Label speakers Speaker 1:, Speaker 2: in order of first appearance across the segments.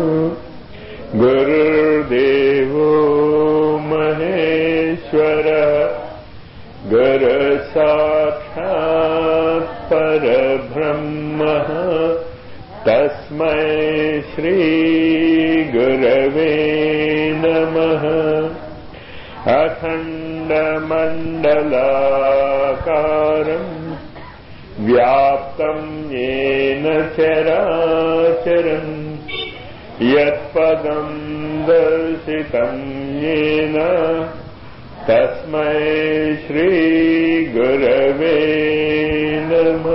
Speaker 1: गुरुर्देवो महेश्वर गुरुसाक्षात् परब्रह्मः तस्मै श्रीगुरवे नमः अखण्डमण्डलाकारम् व्याप्तम् येन चराचरम् यत्पदम् दर्शितम् येन तस्मै శ్రీగురవే నమ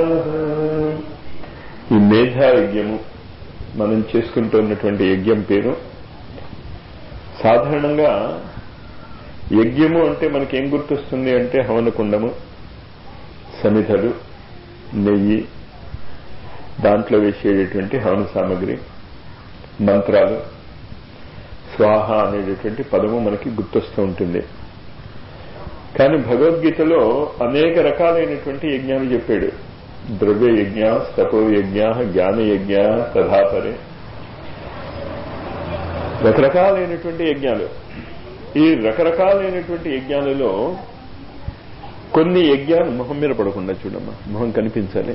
Speaker 1: ఈ మేధా యజ్ఞము మనం చేసుకుంటున్నటువంటి యజ్ఞం పేరు సాధారణంగా యజ్ఞము అంటే మనకేం గుర్తొస్తుంది అంటే హవనకుండము సమిధలు నెయ్యి దాంట్లో వేసేటటువంటి హవన సామగ్రి మంత్రాలు స్వాహ అనేటటువంటి పదము మనకి గుర్తొస్తూ ఉంటుంది కానీ భగవద్గీతలో అనేక రకాలైనటువంటి యజ్ఞాలు చెప్పాడు ద్రవ్య యజ్ఞ తపో యజ్ఞ జ్ఞాన యజ్ఞ తథాపరే రకరకాలైనటువంటి యజ్ఞాలు ఈ రకరకాలైనటువంటి యజ్ఞాలలో కొన్ని యజ్ఞాలు మొహం మీద పడకుండా చూడమ్మా మొహం కనిపించాలి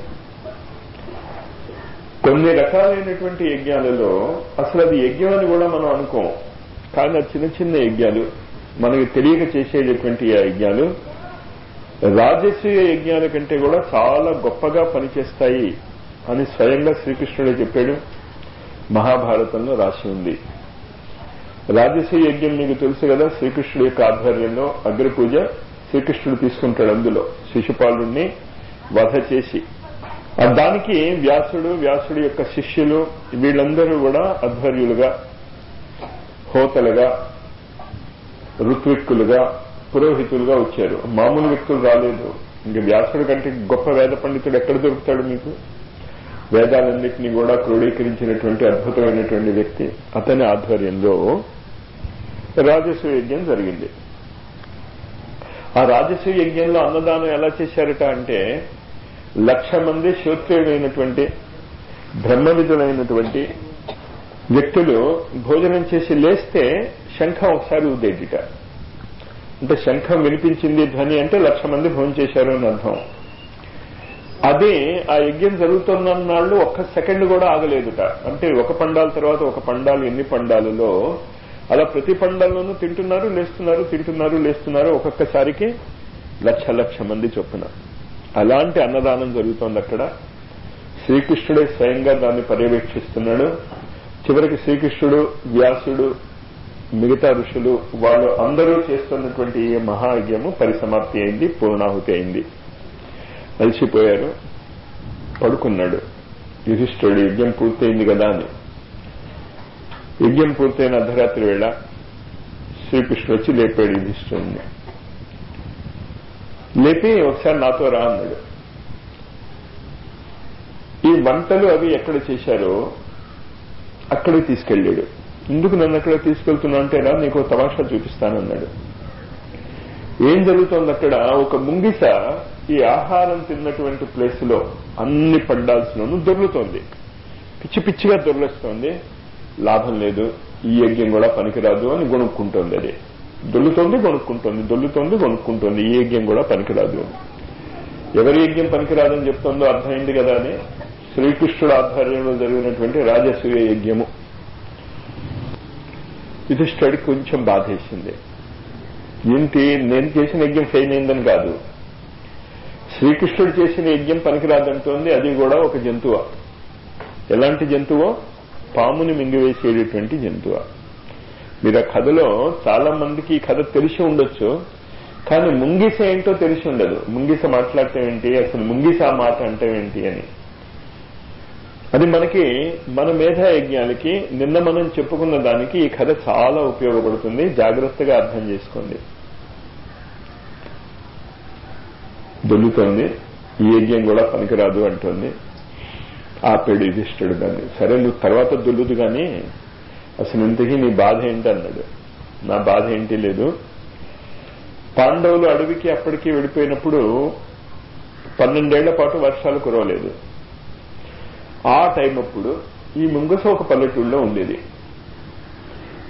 Speaker 1: కొన్ని రకాలైనటువంటి యజ్ఞాలలో అసలు అది యజ్ఞం అని కూడా మనం అనుకోం కానీ అది చిన్న చిన్న యజ్ఞాలు మనకి తెలియక చేసేటటువంటి ఆ యజ్ఞాలు రాజస్వీయ యజ్ఞాల కంటే కూడా చాలా గొప్పగా పనిచేస్తాయి అని స్వయంగా శ్రీకృష్ణుడే చెప్పాడు మహాభారతంలో రాసి ఉంది రాజస్వీయ యజ్ఞం మీకు తెలుసు కదా శ్రీకృష్ణుడి యొక్క ఆధ్వర్యంలో అగ్రపూజ శ్రీకృష్ణుడు తీసుకుంటాడు అందులో శిశుపాలుడిని వధ చేసి దానికి వ్యాసుడు వ్యాసుడి యొక్క శిష్యులు వీళ్ళందరూ కూడా అధ్వర్యులుగా హోతలుగా ఋత్విక్కులుగా పురోహితులుగా వచ్చారు మామూలు వ్యక్తులు రాలేదు ఇంక వ్యాసుడి కంటే గొప్ప వేద పండితుడు ఎక్కడ దొరుకుతాడు మీకు వేదాలన్నింటినీ కూడా క్రోడీకరించినటువంటి అద్భుతమైనటువంటి వ్యక్తి అతని ఆధ్వర్యంలో రాజస్వ యజ్ఞం జరిగింది ఆ రాజస్వ యజ్ఞంలో అన్నదానం ఎలా చేశారట అంటే లక్ష మంది శ్రోత్రియులైనటువంటి బ్రహ్మవిధులైనటువంటి వ్యక్తులు భోజనం చేసి లేస్తే శంఖం ఒకసారి ఉదేటిట అంటే శంఖం వినిపించింది ధ్వని అంటే లక్ష మంది భోజనం చేశారు అని అర్థం అదే ఆ యజ్ఞం జరుగుతున్న నాళ్ళు ఒక్క సెకండ్ కూడా ఆగలేదుట అంటే ఒక పండాల తర్వాత ఒక పండాలు ఎన్ని పండాలలో అలా ప్రతి పండాల్లోనూ తింటున్నారు లేస్తున్నారు తింటున్నారు లేస్తున్నారు ఒక్కొక్కసారికి లక్ష లక్ష మంది చొప్పున అలాంటి అన్నదానం జరుగుతోంది అక్కడ శ్రీకృష్ణుడే స్వయంగా దాన్ని పర్యవేక్షిస్తున్నాడు చివరికి శ్రీకృష్ణుడు వ్యాసుడు మిగతా ఋషులు వాళ్ళు అందరూ చేస్తున్నటువంటి ఈ మహాయజ్ఞము పరిసమాప్తి అయింది పూర్ణాహుతి అయింది అలసిపోయారు పడుకున్నాడు యుధిష్ఠుడు యజ్ఞం పూర్తయింది కదా అని యజ్ఞం పూర్తయిన అర్ధరాత్రి వేళ శ్రీకృష్ణుడు వచ్చి లేపాడు యుధిష్ఠుడిని లేపి ఒకసారి నాతో రా అన్నాడు ఈ వంటలు అవి ఎక్కడ చేశారో అక్కడికి తీసుకెళ్ళాడు ఎందుకు నన్ను అక్కడ తీసుకెళ్తున్నా అంటే రా నీకు తమాషా చూపిస్తానన్నాడు ఏం జరుగుతోంది అక్కడ ఒక ముంగిస ఈ ఆహారం తిన్నటువంటి ప్లేస్ లో అన్ని పండాల్సినను దొర్లుతోంది పిచ్చి పిచ్చిగా దొర్లేస్తోంది లాభం లేదు ఈ యజ్ఞం కూడా పనికిరాదు అని గొనుక్కుంటోంది అది దొల్లుతోంది కొనుక్కుంటోంది దొల్లుతోంది కొనుక్కుంటోంది ఈ యజ్ఞం కూడా పనికిరాదు అని ఎవరి యజ్ఞం పనికిరాదని చెప్తోందో అర్థమైంది కదా అని శ్రీకృష్ణుడు ఆధ్వర్యంలో జరిగినటువంటి రాజసూయ యజ్ఞము యుధిష్ఠుడికి కొంచెం బాధేసింది ఏంటి నేను చేసిన యజ్ఞం ఫెయిల్ అయిందని కాదు శ్రీకృష్ణుడు చేసిన యజ్ఞం పనికిరాదంటోంది అది కూడా ఒక జంతువు ఎలాంటి జంతువో పాముని మింగివేసేటటువంటి జంతువు మీరు ఆ కథలో చాలా మందికి ఈ కథ తెలిసి ఉండొచ్చు కానీ ముంగిస ఏంటో తెలిసి ఉండదు ముంగిస మాట్లాడటం ఏంటి అసలు ముంగిస మాట అంటే ఏంటి అని అది మనకి మన మేధా యజ్ఞాలకి నిన్న మనం చెప్పుకున్న దానికి ఈ కథ చాలా ఉపయోగపడుతుంది జాగ్రత్తగా అర్థం చేసుకోండి దొల్లుతోంది ఈ యజ్ఞం కూడా పనికిరాదు అంటోంది ఆపేడు యుధిష్ఠుడు దాన్ని సరే నువ్వు తర్వాత దొల్లుదు కానీ అసలు ఇంతకీ నీ బాధ ఏంటి అన్నాడు నా బాధ ఏంటి లేదు పాండవులు అడవికి అప్పటికి వెళ్ళిపోయినప్పుడు పన్నెండేళ్ల పాటు వర్షాలు కురవలేదు ఆ టైం అప్పుడు ఈ ముంగస ఒక పల్లెటూళ్ళలో ఉండేది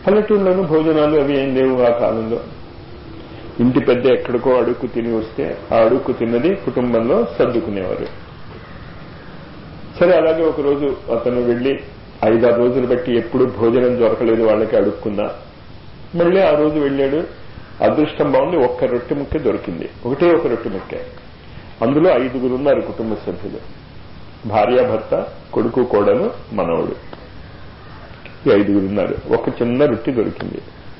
Speaker 1: పల్లెటూరులోనూ భోజనాలు అవి ఏం లేవు ఆ కాలంలో ఇంటి పెద్ద ఎక్కడికో అడుక్కు తిని వస్తే ఆ అడుక్కు తిన్నది కుటుంబంలో సర్దుకునేవారు సరే అలాగే ఒక రోజు అతను వెళ్లి ఐదారు రోజులు బట్టి ఎప్పుడు భోజనం దొరకలేదు వాళ్ళకి అడుక్కున్నా మళ్ళీ ఆ రోజు వెళ్ళాడు అదృష్టం బాగుండి ఒక్క రొట్టె ముక్క దొరికింది ఒకటే ఒక రొట్టె ముక్క అందులో ఐదుగురు ఉన్నారు కుటుంబ సభ్యులు భార్యాభర్త కొడుకు కోడలు మనవడు ఈ ఐదుగురు ఉన్నారు ఒక చిన్న రొట్టి దొరికింది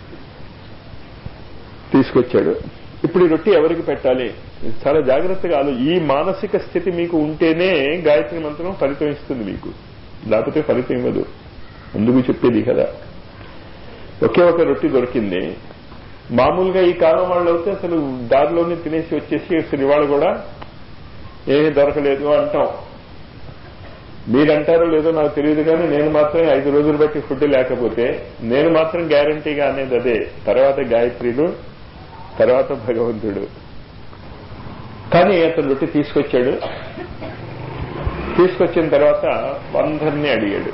Speaker 1: తీసుకొచ్చాడు ఇప్పుడు ఈ రొట్టి ఎవరికి పెట్టాలి చాలా జాగ్రత్తగా ఆలో ఈ మానసిక స్థితి మీకు ఉంటేనే గాయత్రి మంత్రం ఫలితం ఇస్తుంది మీకు లేకపోతే ఫలితం ఇవ్వదు అందుకు చెప్పేది కదా ఒకే ఒక రొట్టి దొరికింది మామూలుగా ఈ కాలం వాళ్ళు అయితే అసలు దారిలోనే తినేసి వచ్చేసి అసలు ఇవాళ కూడా ఏమీ దొరకలేదు అంటాం మీరంటారో లేదో నాకు తెలియదు కానీ నేను మాత్రం ఐదు రోజులు బట్టి ఫుడ్ లేకపోతే నేను మాత్రం గ్యారంటీగా అనేది అదే తర్వాత గాయత్రిలు తర్వాత భగవంతుడు కానీ అతను రొట్టి తీసుకొచ్చాడు తీసుకొచ్చిన తర్వాత అందరినీ అడిగాడు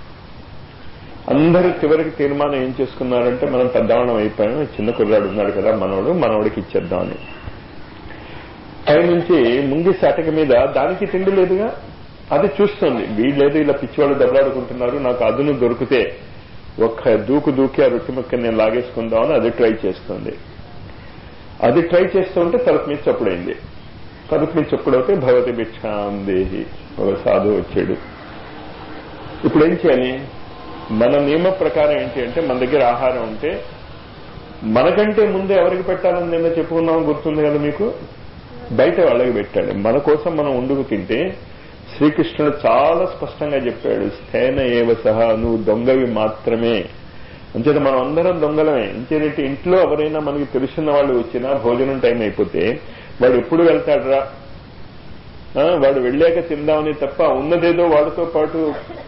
Speaker 1: అందరూ చివరికి తీర్మానం ఏం చేసుకున్నారంటే మనం పెద్దవాళ్ళం అయిపోయాం చిన్న కుర్రాడు ఉన్నాడు కదా మనవడు మనవడికి ఇచ్చేద్దామని పై నుంచి ముంగి సాటక మీద దానికి తిండి లేదుగా అది చూస్తుంది వీళ్ళేదో ఇలా పిచ్చివాళ్ళు దెబ్బలాడుకుంటున్నారు నాకు అదును దొరికితే ఒక్క దూకు దూకి ఆ రొట్టె ముక్క నేను లాగేసుకుందామని అది ట్రై చేస్తుంది అది ట్రై చేస్తూ ఉంటే తలుపు మీద చప్పుడైంది తలుపు మీద చప్పుడైతే భగవతి భిక్షాం దేహి ఒక సాధువు వచ్చాడు ఇప్పుడు ఏం చేయాలి మన నియమ ప్రకారం ఏంటి అంటే మన దగ్గర ఆహారం ఉంటే మనకంటే ముందు ఎవరికి పెట్టాలని నిన్న చెప్పుకున్నాం గుర్తుంది కదా మీకు బయట వాళ్ళకి పెట్టాడు మన కోసం మనం ఉండుకు తింటే శ్రీకృష్ణుడు చాలా స్పష్టంగా చెప్పాడు స్థేన ఏవ సహా నువ్వు దొంగవి మాత్రమే అంచేత మనం అందరం దొంగలమే ఇంకేంటి ఇంట్లో ఎవరైనా మనకి తెలిసిన వాళ్ళు వచ్చినా భోజనం టైం అయిపోతే వాడు ఎప్పుడు వెళ్తాడరా వాడు వెళ్ళాక తిందామని తప్ప ఉన్నదేదో వాడితో పాటు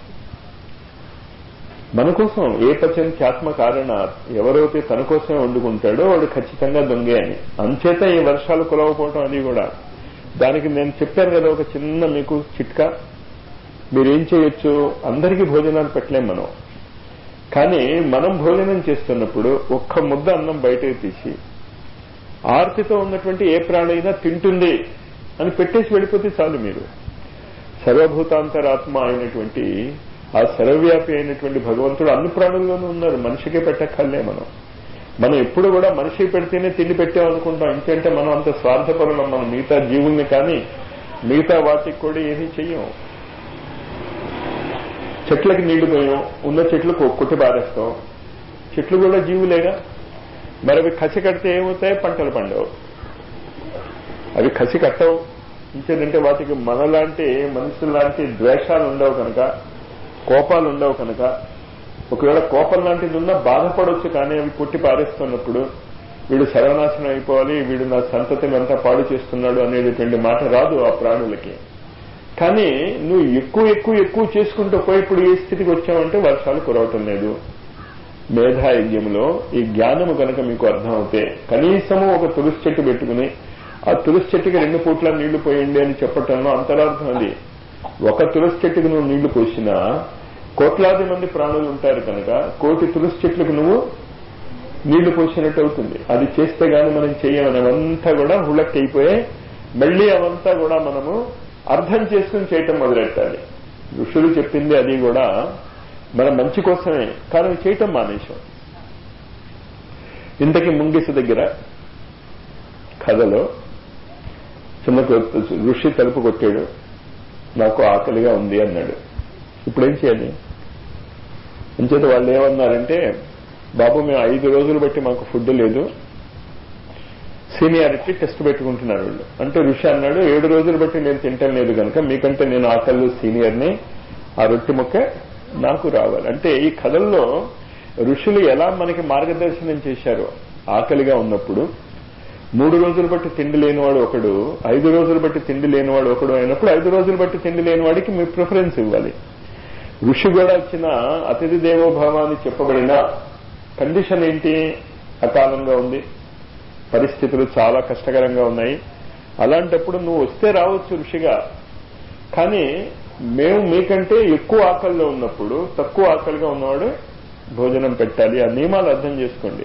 Speaker 1: మన కోసం ఏ పచంత్యాత్మ కారణ ఎవరైతే తన కోసమే వండుకుంటాడో వాడు ఖచ్చితంగా దొంగే అని అంచేత ఈ వర్షాలు కులవపోవటం అది కూడా దానికి నేను చెప్పాను కదా ఒక చిన్న మీకు చిట్కా మీరేం చేయొచ్చు అందరికీ భోజనాలు పెట్టలేం మనం కానీ మనం భోజనం చేస్తున్నప్పుడు ఒక్క ముద్ద అన్నం బయటకు తీసి ఆర్తితో ఉన్నటువంటి ఏ ప్రాణి అయినా తింటుంది అని పెట్టేసి వెళ్ళిపోతే చాలు మీరు సర్వభూతాంతరాత్మ అయినటువంటి ఆ సర్వవ్యాపి అయినటువంటి భగవంతుడు అన్ని ప్రాణుల్లోనూ ఉన్నారు మనిషికే పెట్టక్కర్లే మనం మనం ఎప్పుడు కూడా మనిషి పెడితేనే తిండి పెట్టామనుకుంటాం ఇంకంటే మనం అంత స్వార్థపరులం మనం మిగతా జీవుల్ని కానీ మిగతా వాటికి కూడా ఏమీ చెయ్యం చెట్లకి నీళ్లు పోయాం ఉన్న చెట్లు కొట్టి పారేస్తాం చెట్లు కూడా జీవులేగా మరి అవి కసి కడితే ఏమవుతాయి పంటలు పండవు అవి కసి కట్టవు ఇంకేంటంటే వాటికి మనలాంటి మనుషుల్లాంటి ద్వేషాలు ఉండవు కనుక కోపాలు ఉండవు కనుక ఒకవేళ కోపం లాంటిది ఉన్నా బాధపడవచ్చు కానీ అవి కొట్టి పారేస్తున్నప్పుడు వీడు సర్వనాశనం అయిపోవాలి వీడు నా సంతతిని అంతా పాడు చేస్తున్నాడు అనేటటువంటి మాట రాదు ఆ ప్రాణులకి కానీ నువ్వు ఎక్కువ ఎక్కువ ఎక్కువ చేసుకుంటూ పోయి ఇప్పుడు ఏ స్థితికి వచ్చావంటే వర్షాలు కురవటం లేదు మేధాయజ్ఞంలో ఈ జ్ఞానము కనుక మీకు అర్థమవుతే కనీసము ఒక తులసి చెట్టు పెట్టుకుని ఆ తులసి చెట్టుకి రెండు పూట్ల నీళ్లు పోయండి అని చెప్పటంలో అంతరార్థం అది ఒక తులసి చెట్టుకు నువ్వు నీళ్లు పోసినా కోట్లాది మంది ప్రాణులు ఉంటారు కనుక కోటి తులసి చెట్లకు నువ్వు నీళ్లు పోసినట్టు అవుతుంది అది చేస్తే గాని మనం చెయ్యమని అవంతా కూడా హుళక్ అయిపోయి మళ్లీ అవంతా కూడా మనము అర్థం చేసుకుని చేయటం మొదలెట్టాలి ఋషులు చెప్పింది అది కూడా మన మంచి కోసమే కానీ చేయటం మానేశాం ఇంతకీ ముంగిస దగ్గర కథలో చిన్న ఋషి తలుపు కొట్టాడు నాకు ఆకలిగా ఉంది అన్నాడు ఇప్పుడేం చేయాలి అంచేత వాళ్ళు ఏమన్నారంటే బాబు మేము ఐదు రోజులు బట్టి మాకు ఫుడ్ లేదు సీనియారిటీ టెస్ట్ పెట్టుకుంటున్నారు వాళ్ళు అంటే ఋషి అన్నాడు ఏడు రోజులు బట్టి నేను తింటం లేదు కనుక మీకంటే నేను ఆకల్లో సీనియర్ని ఆ రొట్టె మొక్క నాకు రావాలి అంటే ఈ కథల్లో ఋషులు ఎలా మనకి మార్గదర్శనం చేశారో ఆకలిగా ఉన్నప్పుడు మూడు రోజులు బట్టి తిండి లేనివాడు ఒకడు ఐదు రోజులు బట్టి తిండి లేనివాడు ఒకడు అయినప్పుడు ఐదు రోజులు బట్టి తిండి లేనివాడికి మీరు ప్రిఫరెన్స్ ఇవ్వాలి ఋషి కూడా ఇచ్చిన అతిథి దేవోభావ అని చెప్పబడిన కండిషన్ ఏంటి అకాలంగా ఉంది పరిస్థితులు చాలా కష్టకరంగా ఉన్నాయి అలాంటప్పుడు నువ్వు వస్తే రావచ్చు ఋషిగా కానీ మేము మీకంటే ఎక్కువ ఆకలిలో ఉన్నప్పుడు తక్కువ ఆకలిగా ఉన్నవాడు భోజనం పెట్టాలి ఆ నియమాలు అర్థం చేసుకోండి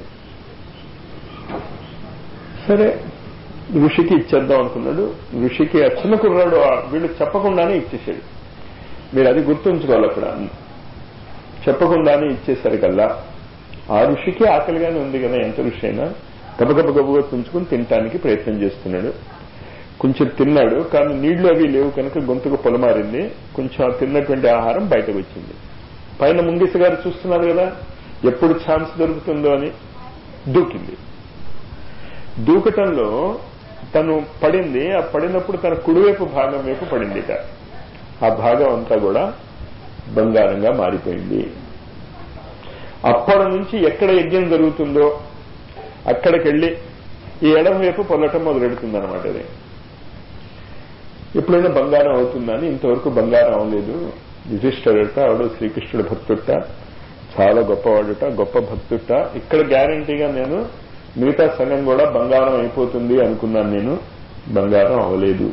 Speaker 1: సరే ఋషికి ఇచ్చేద్దాం అనుకున్నాడు ఋషికి ఆ చిన్న కుర్రాడు ఆ వీళ్ళు చెప్పకుండానే ఇచ్చేసాడు మీరు అది గుర్తుంచుకోవాలి అక్కడ చెప్పకుండానే ఇచ్చేసరికల్లా ఆ ఋషికి ఆకలిగానే ఉంది కదా ఎంత ఋషి అయినా గబగబ గబగబ తుంచుకుని తినటానికి ప్రయత్నం చేస్తున్నాడు కొంచెం తిన్నాడు కానీ నీళ్లు అవి లేవు కనుక గొంతుకు పొలమారింది కొంచెం ఆ తిన్నటువంటి ఆహారం బయటకు వచ్చింది పైన ముంగిస గారు చూస్తున్నారు కదా ఎప్పుడు ఛాన్స్ దొరుకుతుందో అని దూకింది దూకటంలో తను పడింది ఆ పడినప్పుడు తన కుడివైపు భాగం వైపు పడింది ఇక ఆ భాగం అంతా కూడా బంగారంగా మారిపోయింది అప్పటి నుంచి ఎక్కడ యజ్ఞం జరుగుతుందో అక్కడికి వెళ్ళి ఈ ఎడం వైపు పొల్లటం మొదలెడుతుంది అనమాట అది ఎప్పుడైనా బంగారం అవుతుందని ఇంతవరకు బంగారం అవ్వలేదు యుధిష్ఠరుట ఆవిడ శ్రీకృష్ణుడు భక్తుట చాలా గొప్పవాడుట గొప్ప భక్తుట ఇక్కడ గ్యారంటీగా నేను మిగతా సగం కూడా బంగారం అయిపోతుంది అనుకున్నాను నేను బంగారం అవ్వలేదు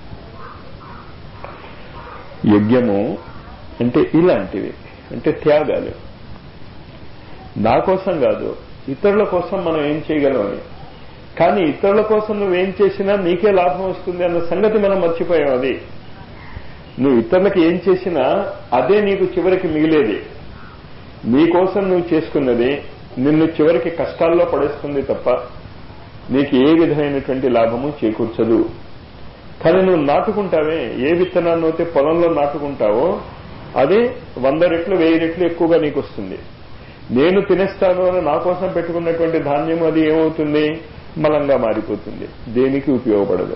Speaker 1: యజ్ఞము అంటే ఇలాంటివి అంటే త్యాగాలు నా కోసం కాదు ఇతరుల కోసం మనం ఏం చేయగలం అని కానీ ఇతరుల కోసం నువ్వేం చేసినా నీకే లాభం వస్తుంది అన్న సంగతి మనం మర్చిపోయాం అది నువ్వు ఇతరులకు ఏం చేసినా అదే నీకు చివరికి మిగిలేది నీ కోసం నువ్వు చేసుకున్నది నిన్ను చివరికి కష్టాల్లో పడేస్తుంది తప్ప నీకు ఏ విధమైనటువంటి లాభము చేకూర్చదు కానీ నువ్వు నాటుకుంటావే ఏ విత్తనాన్ని అయితే పొలంలో నాటుకుంటావో అదే వంద రెట్లు వెయ్యి రెట్లు ఎక్కువగా నీకు వస్తుంది నేను తినేస్తాను అని నా కోసం పెట్టుకున్నటువంటి ధాన్యం అది ఏమవుతుంది మలంగా మారిపోతుంది దేనికి ఉపయోగపడదు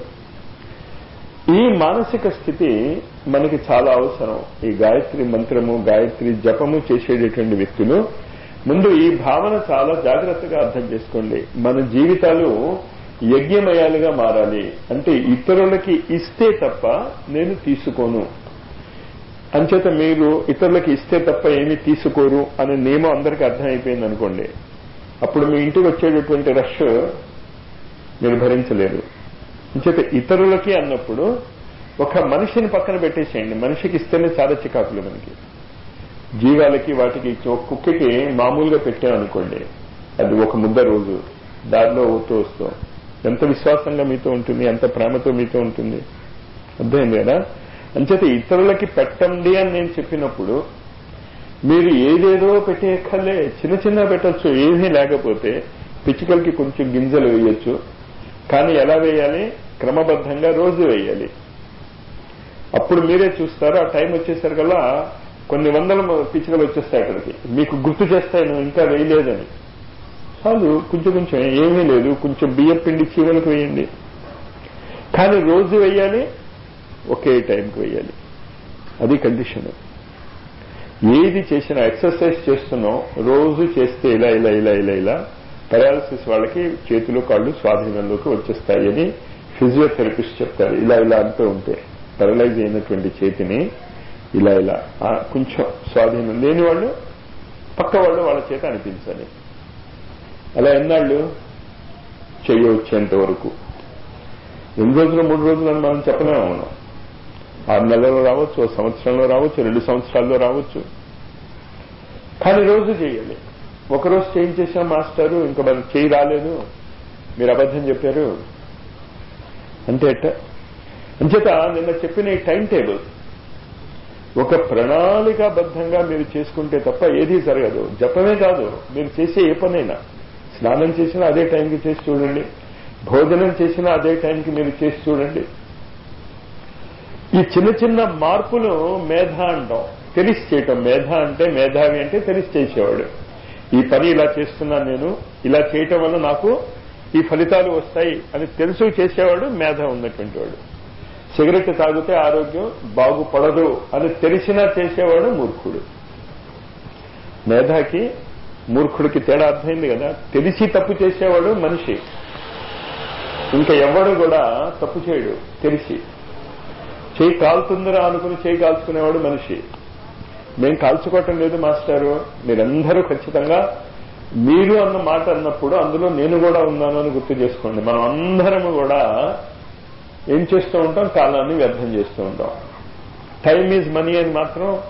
Speaker 1: ఈ మానసిక స్థితి మనకి చాలా అవసరం ఈ గాయత్రి మంత్రము గాయత్రి జపము చేసేటటువంటి వ్యక్తులు ముందు ఈ భావన చాలా జాగ్రత్తగా అర్థం చేసుకోండి మన జీవితాలు యజ్ఞమయాలుగా మారాలి అంటే ఇతరులకి ఇస్తే తప్ప నేను తీసుకోను అంచేత మీరు ఇతరులకి ఇస్తే తప్ప ఏమీ తీసుకోరు అనే నియమం అందరికీ అర్థమైపోయింది అనుకోండి అప్పుడు మీ ఇంటికి వచ్చేటటువంటి రష్ మీరు భరించలేరు అంచేత ఇతరులకి అన్నప్పుడు ఒక మనిషిని పక్కన పెట్టేసేయండి మనిషికి ఇస్తేనే చాలా చికాకులు మనకి జీవాలకి వాటికి ఒక కుక్కకి మామూలుగా పెట్టామనుకోండి అది ఒక ముద్ద రోజు దారిలో పోతూ వస్తాం ఎంత విశ్వాసంగా మీతో ఉంటుంది ఎంత ప్రేమతో మీతో ఉంటుంది అర్థమైంది కదా అంచేత ఇతరులకి పెట్టండి అని నేను చెప్పినప్పుడు మీరు ఏదేదో పెట్టేయక్కర్లే చిన్న చిన్న పెట్టచ్చు ఏమీ లేకపోతే పిచ్చుకలకి కొంచెం గింజలు వేయొచ్చు కానీ ఎలా వేయాలి క్రమబద్ధంగా రోజు వేయాలి అప్పుడు మీరే చూస్తారు ఆ టైం వచ్చేసరికల్లా కొన్ని వందల పిచ్చుకలు వచ్చేస్తాయి అక్కడికి మీకు గుర్తు చేస్తాయి నువ్వు ఇంకా వేయలేదని చాలు కొంచెం కొంచెం ఏమీ లేదు కొంచెం బియ్యం పిండి చీరలకు వేయండి కానీ రోజు వేయాలి ఒకే టైంకి వేయాలి అది కండిషన్ ఏది చేసినా ఎక్సర్సైజ్ చేస్తున్నావు రోజు చేస్తే ఇలా ఇలా ఇలా ఇలా ఇలా పెరాలసిస్ వాళ్ళకి చేతులు కాళ్ళు స్వాధీనంలోకి వచ్చేస్తాయని ఫిజియోథెరపిస్ట్ చెప్తారు ఇలా ఇలా అంటూ ఉంటే పెరలైజ్ అయినటువంటి చేతిని ఇలా ఇలా కొంచెం స్వాధీనం లేని వాళ్ళు పక్క వాళ్ళు వాళ్ళ చేత అనిపించాలి అలా ఎన్నాళ్ళు చెయ్యవచ్చేంత వరకు రెండు రోజులు మూడు రోజులు అని మనం చెప్పలేము మనం ఆరు నెలల్లో రావచ్చు ఓ సంవత్సరంలో రావచ్చు రెండు సంవత్సరాల్లో రావచ్చు కానీ రోజు చేయాలి ఒకరోజు చేయించేసాం మాస్టారు ఇంకా మరి చేయి రాలేదు మీరు అబద్ధం చెప్పారు అంటే ఎట్ట అంచేత నిన్న చెప్పిన ఈ టైం టేబుల్ ఒక ప్రణాళికాబద్ధంగా మీరు చేసుకుంటే తప్ప ఏదీ జరగదు జపమే కాదు మీరు చేసే ఏ పనైనా స్నానం చేసినా అదే టైంకి చేసి చూడండి భోజనం చేసినా అదే టైంకి మీరు చేసి చూడండి ఈ చిన్న చిన్న మార్పులు మేధ అంటాం తెలిసి చేయటం మేధ అంటే మేధావి అంటే తెలిసి చేసేవాడు ఈ పని ఇలా చేస్తున్నాను నేను ఇలా చేయటం వల్ల నాకు ఈ ఫలితాలు వస్తాయి అని తెలుసు చేసేవాడు మేధ ఉన్నటువంటి వాడు సిగరెట్ తాగితే ఆరోగ్యం బాగుపడదు అని తెలిసినా చేసేవాడు మూర్ఖుడు మేధాకి మూర్ఖుడికి తేడా అర్థమైంది కదా తెలిసి తప్పు చేసేవాడు మనిషి ఇంకా ఎవడు కూడా తప్పు చేయడు తెలిసి చేయి కాలుతుందిరా అనుకుని చేయి కాల్చుకునేవాడు మనిషి మేం కాల్చుకోవటం లేదు మాస్టారు మీరందరూ ఖచ్చితంగా మీరు అన్న మాట అన్నప్పుడు అందులో నేను కూడా ఉన్నాను అని గుర్తు చేసుకోండి మనం అందరము కూడా ఏం చేస్తూ ఉంటాం కాలాన్ని వ్యర్థం చేస్తూ ఉంటాం టైం ఈజ్ మనీ అని మాత్రం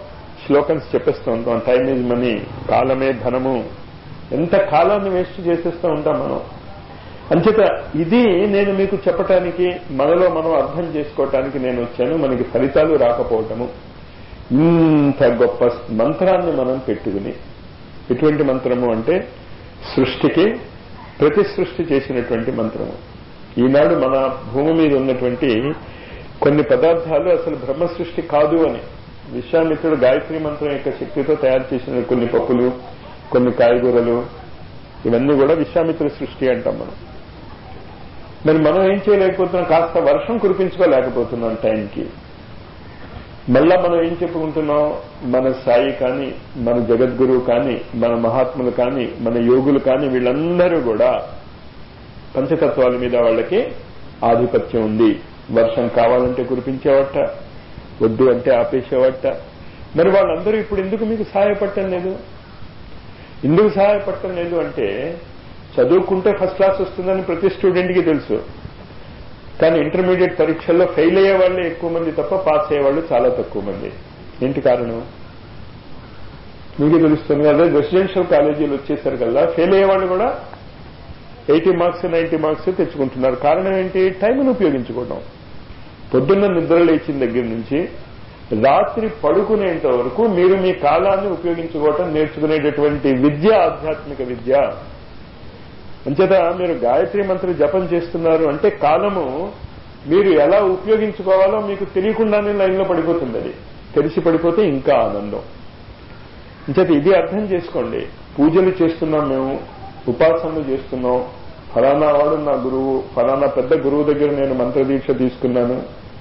Speaker 1: స్లోకన్స్ చెప్పేస్తూ ఉంటాం టైం ఈజ్ మనీ కాలమే ధనము ఎంత కాలాన్ని వేస్ట్ చేసేస్తూ ఉంటాం మనం అంచేత ఇది నేను మీకు చెప్పటానికి మనలో మనం అర్థం చేసుకోవటానికి నేను వచ్చాను మనకి ఫలితాలు రాకపోవటము ఇంత గొప్ప మంత్రాన్ని మనం పెట్టుకుని ఎటువంటి మంత్రము అంటే సృష్టికి ప్రతి సృష్టి చేసినటువంటి మంత్రము ఈనాడు మన భూమి మీద ఉన్నటువంటి కొన్ని పదార్థాలు అసలు బ్రహ్మ సృష్టి కాదు అని విశ్వామిత్రుడు గాయత్రి మంత్రం యొక్క శక్తితో తయారు చేసిన కొన్ని పప్పులు కొన్ని కాయగూరలు ఇవన్నీ కూడా విశ్వామిత్ర సృష్టి అంటాం మనం మరి మనం ఏం చేయలేకపోతున్నాం కాస్త వర్షం కురిపించుకోలేకపోతున్నాం టైంకి మళ్ళా మనం ఏం చెప్పుకుంటున్నాం మన సాయి కానీ మన జగద్గురువు కానీ మన మహాత్ములు కానీ మన యోగులు కానీ వీళ్ళందరూ కూడా పంచతత్వాల మీద వాళ్ళకి ఆధిపత్యం ఉంది వర్షం కావాలంటే కురిపించేవట వద్దు అంటే ఆపేసేవట మరి వాళ్ళందరూ ఇప్పుడు ఎందుకు మీకు సహాయపడటం లేదు ఎందుకు సహాయపడటం లేదు అంటే చదువుకుంటే ఫస్ట్ క్లాస్ వస్తుందని ప్రతి స్టూడెంట్కి తెలుసు కానీ ఇంటర్మీడియట్ పరీక్షల్లో ఫెయిల్ అయ్యే వాళ్ళే ఎక్కువ మంది తప్ప పాస్ అయ్యేవాళ్ళు చాలా తక్కువ మంది ఏంటి కారణం మీకు తెలుస్తుంది కదా రెసిడెన్షియల్ కాలేజీలు వచ్చేసరి కల్లా ఫెయిల్ అయ్యేవాళ్ళు కూడా ఎయిటీ మార్క్స్ నైన్టీ మార్క్స్ తెచ్చుకుంటున్నారు కారణం ఏంటి టైంను ఉపయోగించుకోవడం పొద్దున్న నిద్ర లేచిన దగ్గర నుంచి రాత్రి పడుకునేంత వరకు మీరు మీ కాలాన్ని ఉపయోగించుకోవటం నేర్చుకునేటటువంటి విద్య ఆధ్యాత్మిక విద్య అంచేత మీరు గాయత్రి మంత్రి జపం చేస్తున్నారు అంటే కాలము మీరు ఎలా ఉపయోగించుకోవాలో మీకు తెలియకుండానే లైన్లో పడిపోతుంది అది తెలిసి పడిపోతే ఇంకా ఆనందం అంచేత ఇది అర్థం చేసుకోండి పూజలు చేస్తున్నాం మేము ఉపాసనలు చేస్తున్నాం ఫలానా వాడు నా గురువు ఫలానా పెద్ద గురువు దగ్గర నేను మంత్రదీక్ష తీసుకున్నాను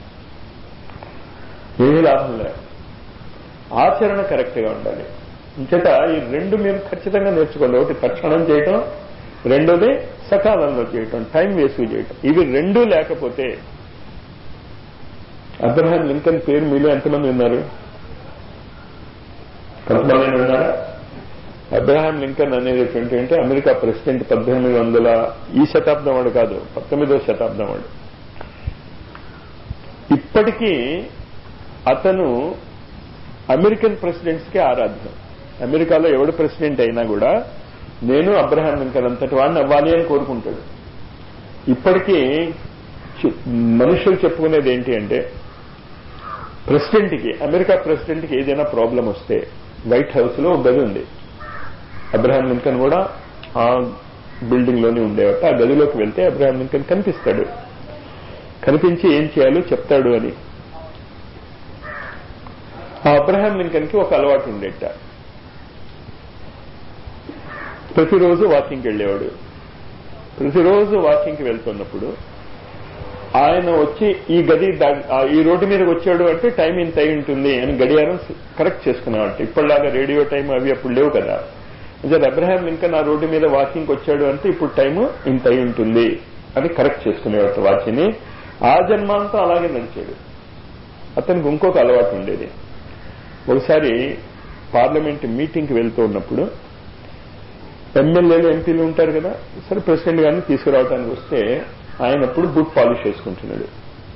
Speaker 1: ఏమీ లాభం లేదు ఆచరణ కరెక్ట్ గా ఉండాలి ఇంచేత ఈ రెండు మీరు ఖచ్చితంగా నేర్చుకోండి ఒకటి తక్షణం చేయటం రెండోది సకాలంలో చేయటం టైం వేస్ట్ చేయటం ఇవి రెండూ లేకపోతే అబ్రహాం లింకన్ పేరు మీలో ఎంతమంది విన్నారు కొంతమంది విన్నారా అబ్రహాం లింకన్ అనేటటువంటి అంటే అమెరికా ప్రెసిడెంట్ పద్దెనిమిది వందల ఈ శతాబ్దం వాడు కాదు పంతొమ్మిదో శతాబ్దం వాడు ఇప్పటికీ అతను అమెరికన్ ప్రెసిడెంట్స్ కి ఆరాధ్యం అమెరికాలో ఎవడు ప్రెసిడెంట్ అయినా కూడా నేను అబ్రహాం లింకన్ అంతటి వాడిని అవ్వాలి అని కోరుకుంటాడు ఇప్పటికీ మనుషులు చెప్పుకునేది ఏంటి అంటే ప్రెసిడెంట్కి అమెరికా ప్రెసిడెంట్కి ఏదైనా ప్రాబ్లం వస్తే వైట్ హౌస్ లో గది ఉంది అబ్రహాం లింకన్ కూడా ఆ బిల్డింగ్ లోనే ఉండేవాట ఆ గదిలోకి వెళ్తే అబ్రహాం లింకన్ కనిపిస్తాడు కనిపించి ఏం చేయాలో చెప్తాడు అని ఆ అబ్రహాం లింకన్ కి ఒక అలవాటు ఉండేట ప్రతిరోజు వాకింగ్కి వెళ్ళేవాడు ప్రతిరోజు వాకింగ్కి వెళ్తున్నప్పుడు ఆయన వచ్చి ఈ గది ఈ రోడ్డు మీదకి వచ్చాడు అంటే టైం ఇంత అయి ఉంటుంది అని గడియారం కరెక్ట్ చేసుకునేవాడు ఇప్పటిలాగా రేడియో టైం అవి అప్పుడు లేవు కదా అంటే అబ్రహాం లింకన్ ఆ రోడ్డు మీద వాకింగ్కి వచ్చాడు అంటే ఇప్పుడు టైం ఇంత అయి ఉంటుంది అని కరెక్ట్ చేసుకునేవాడు వాచిని ఆ జన్మాంతం అలాగే నడిచాడు అతనికి ఇంకొక అలవాటు ఉండేది ఒకసారి పార్లమెంట్ మీటింగ్కి వెళ్తూ ఉన్నప్పుడు ఎమ్మెల్యేలు ఎంపీలు ఉంటారు కదా సరే ప్రెసిడెంట్ గారిని తీసుకురావడానికి వస్తే ఆయన అప్పుడు బూట్ పాలిష్ చేసుకుంటున్నాడు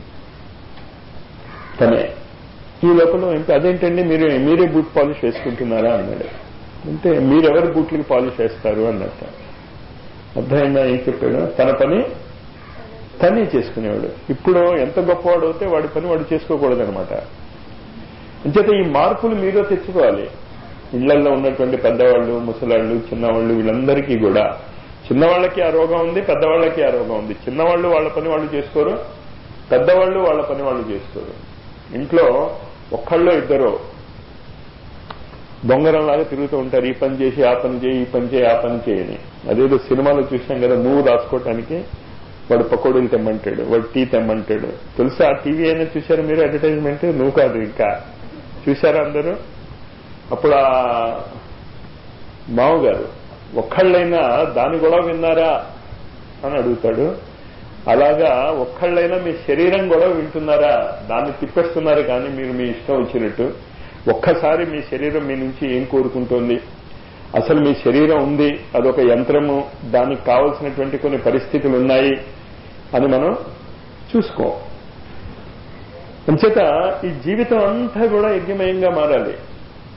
Speaker 1: తనే ఈ లోపల ఎంపీ అదేంటండి మీరు మీరే బూట్ పాలిష్ వేసుకుంటున్నారా అన్నాడు అంటే మీరెవరు బూట్లకి పాలిష్ వేస్తారు అన్నట్ట అర్థమైందా ఏం చెప్పాడు తన పని తనే చేసుకునేవాడు ఇప్పుడు ఎంత గొప్పవాడు అయితే వాడి పని వాడు చేసుకోకూడదు అనమాట అంచేత ఈ మార్పులు మీలో తెచ్చుకోవాలి ఇళ్లలో ఉన్నటువంటి పెద్దవాళ్ళు ముసలాళ్ళు చిన్నవాళ్ళు వీళ్ళందరికీ కూడా చిన్నవాళ్ళకి ఆ రోగం ఉంది పెద్దవాళ్ళకి ఆ రోగం ఉంది చిన్నవాళ్ళు వాళ్ళ పని వాళ్ళు చేసుకోరు పెద్దవాళ్ళు వాళ్ళ పని వాళ్ళు చేసుకోరు ఇంట్లో ఒక్కళ్ళో ఇద్దరు దొంగరంలాగా తిరుగుతూ ఉంటారు ఈ పని చేసి ఆ పని చేయి ఈ పని చేయి ఆ పని చేయని అదేదో సినిమాలో చూసాం కదా నువ్వు రాసుకోవటానికి వాడు పకోడీలు తెమ్మంటాడు వాడు టీ తెమ్మంటాడు తెలుసా ఆ టీవీ అయినా చూసారు మీరు అడ్వర్టైజ్మెంట్ నువ్వు కాదు ఇంకా చూసారా అందరూ అప్పుడు ఆ మామగారు ఒక్కళ్ళైనా దాని కూడా విన్నారా అని అడుగుతాడు అలాగా ఒక్కళ్ళైనా మీ శరీరం కూడా వింటున్నారా దాన్ని తిప్పేస్తున్నారు కానీ మీరు మీ ఇష్టం వచ్చినట్టు ఒక్కసారి మీ శరీరం మీ నుంచి ఏం కోరుకుంటోంది అసలు మీ శరీరం ఉంది అదొక యంత్రము దానికి కావలసినటువంటి కొన్ని పరిస్థితులు ఉన్నాయి అని మనం చూసుకో అంచేత ఈ జీవితం అంతా కూడా యజ్ఞమయంగా మారాలి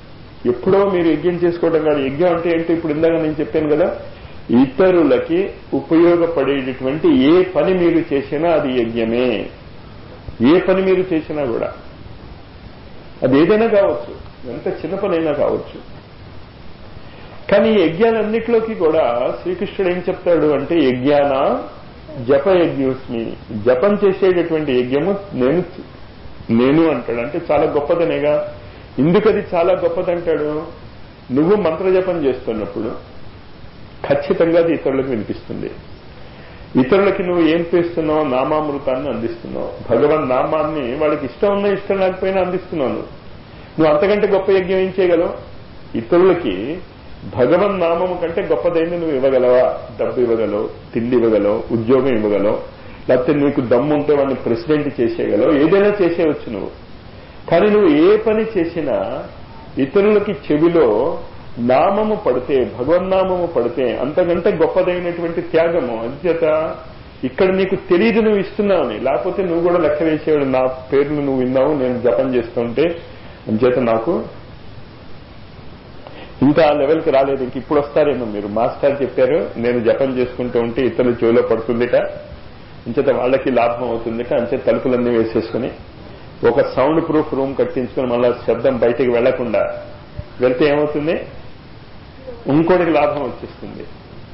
Speaker 1: ఎప్పుడో మీరు యజ్ఞం చేసుకోవడం కాదు యజ్ఞం అంటే ఏంటో ఇప్పుడు ఇందాక నేను చెప్పాను కదా ఇతరులకి ఉపయోగపడేటటువంటి ఏ పని మీరు చేసినా అది యజ్ఞమే ఏ పని మీరు చేసినా కూడా అది ఏదైనా కావచ్చు ఎంత చిన్న పనైనా కావచ్చు కానీ ఈ యజ్ఞాలన్నిటిలోకి కూడా శ్రీకృష్ణుడు ఏం చెప్తాడు అంటే యజ్ఞాన జప యజ్ఞోస్మి జపం చేసేటటువంటి యజ్ఞము నేను నేను అంటాడు అంటే చాలా గొప్పదనేగా ఎందుకది చాలా గొప్పదంటాడు నువ్వు మంత్రజపం చేస్తున్నప్పుడు ఖచ్చితంగా అది ఇతరులకు వినిపిస్తుంది ఇతరులకి నువ్వు ఏం చేస్తున్నావు నామామృతాన్ని అందిస్తున్నావు భగవన్ నామాన్ని వాళ్ళకి ఇష్టం ఉన్నా ఇష్టం లేకపోయినా అందిస్తున్నావు నువ్వు నువ్వు అంతకంటే గొప్ప యజ్ఞం ఏం చేయగలవు ఇతరులకి భగవన్ నామము కంటే గొప్పదైంది నువ్వు ఇవ్వగలవా డబ్బు ఇవ్వగలవు తిండి ఇవ్వగలవు ఉద్యోగం ఇవ్వగలవు లేకపోతే నీకు దమ్ము ఉంటే వాడిని ప్రెసిడెంట్ చేసేయగలవు ఏదైనా చేసేయవచ్చు నువ్వు కానీ నువ్వు ఏ పని చేసినా ఇతరులకి చెవిలో నామము పడితే భగవన్నామము పడితే అంతకంటే గొప్పదైనటువంటి త్యాగము అంచేత ఇక్కడ నీకు తెలియదు నువ్వు ఇస్తున్నావని లేకపోతే నువ్వు కూడా లెక్క వేసేవాడు నా పేర్లు నువ్వు విన్నావు నేను జపం చేస్తుంటే అంచేత నాకు ఇంకా ఆ లెవెల్కి రాలేదు ఇంక ఇప్పుడు వస్తారేమో మీరు మాస్టర్ చెప్పారు నేను జపం చేసుకుంటూ ఉంటే ఇతరుల చెవిలో పడుతుందిట అంచేత వాళ్ళకి లాభం అవుతుందిట అంచేత తలుపులన్నీ వేసేసుకుని ఒక సౌండ్ ప్రూఫ్ రూమ్ కట్టించుకుని మళ్ళా శబ్దం బయటికి వెళ్లకుండా వెళ్తే ఏమవుతుంది ఇంకోటికి లాభం వచ్చేస్తుంది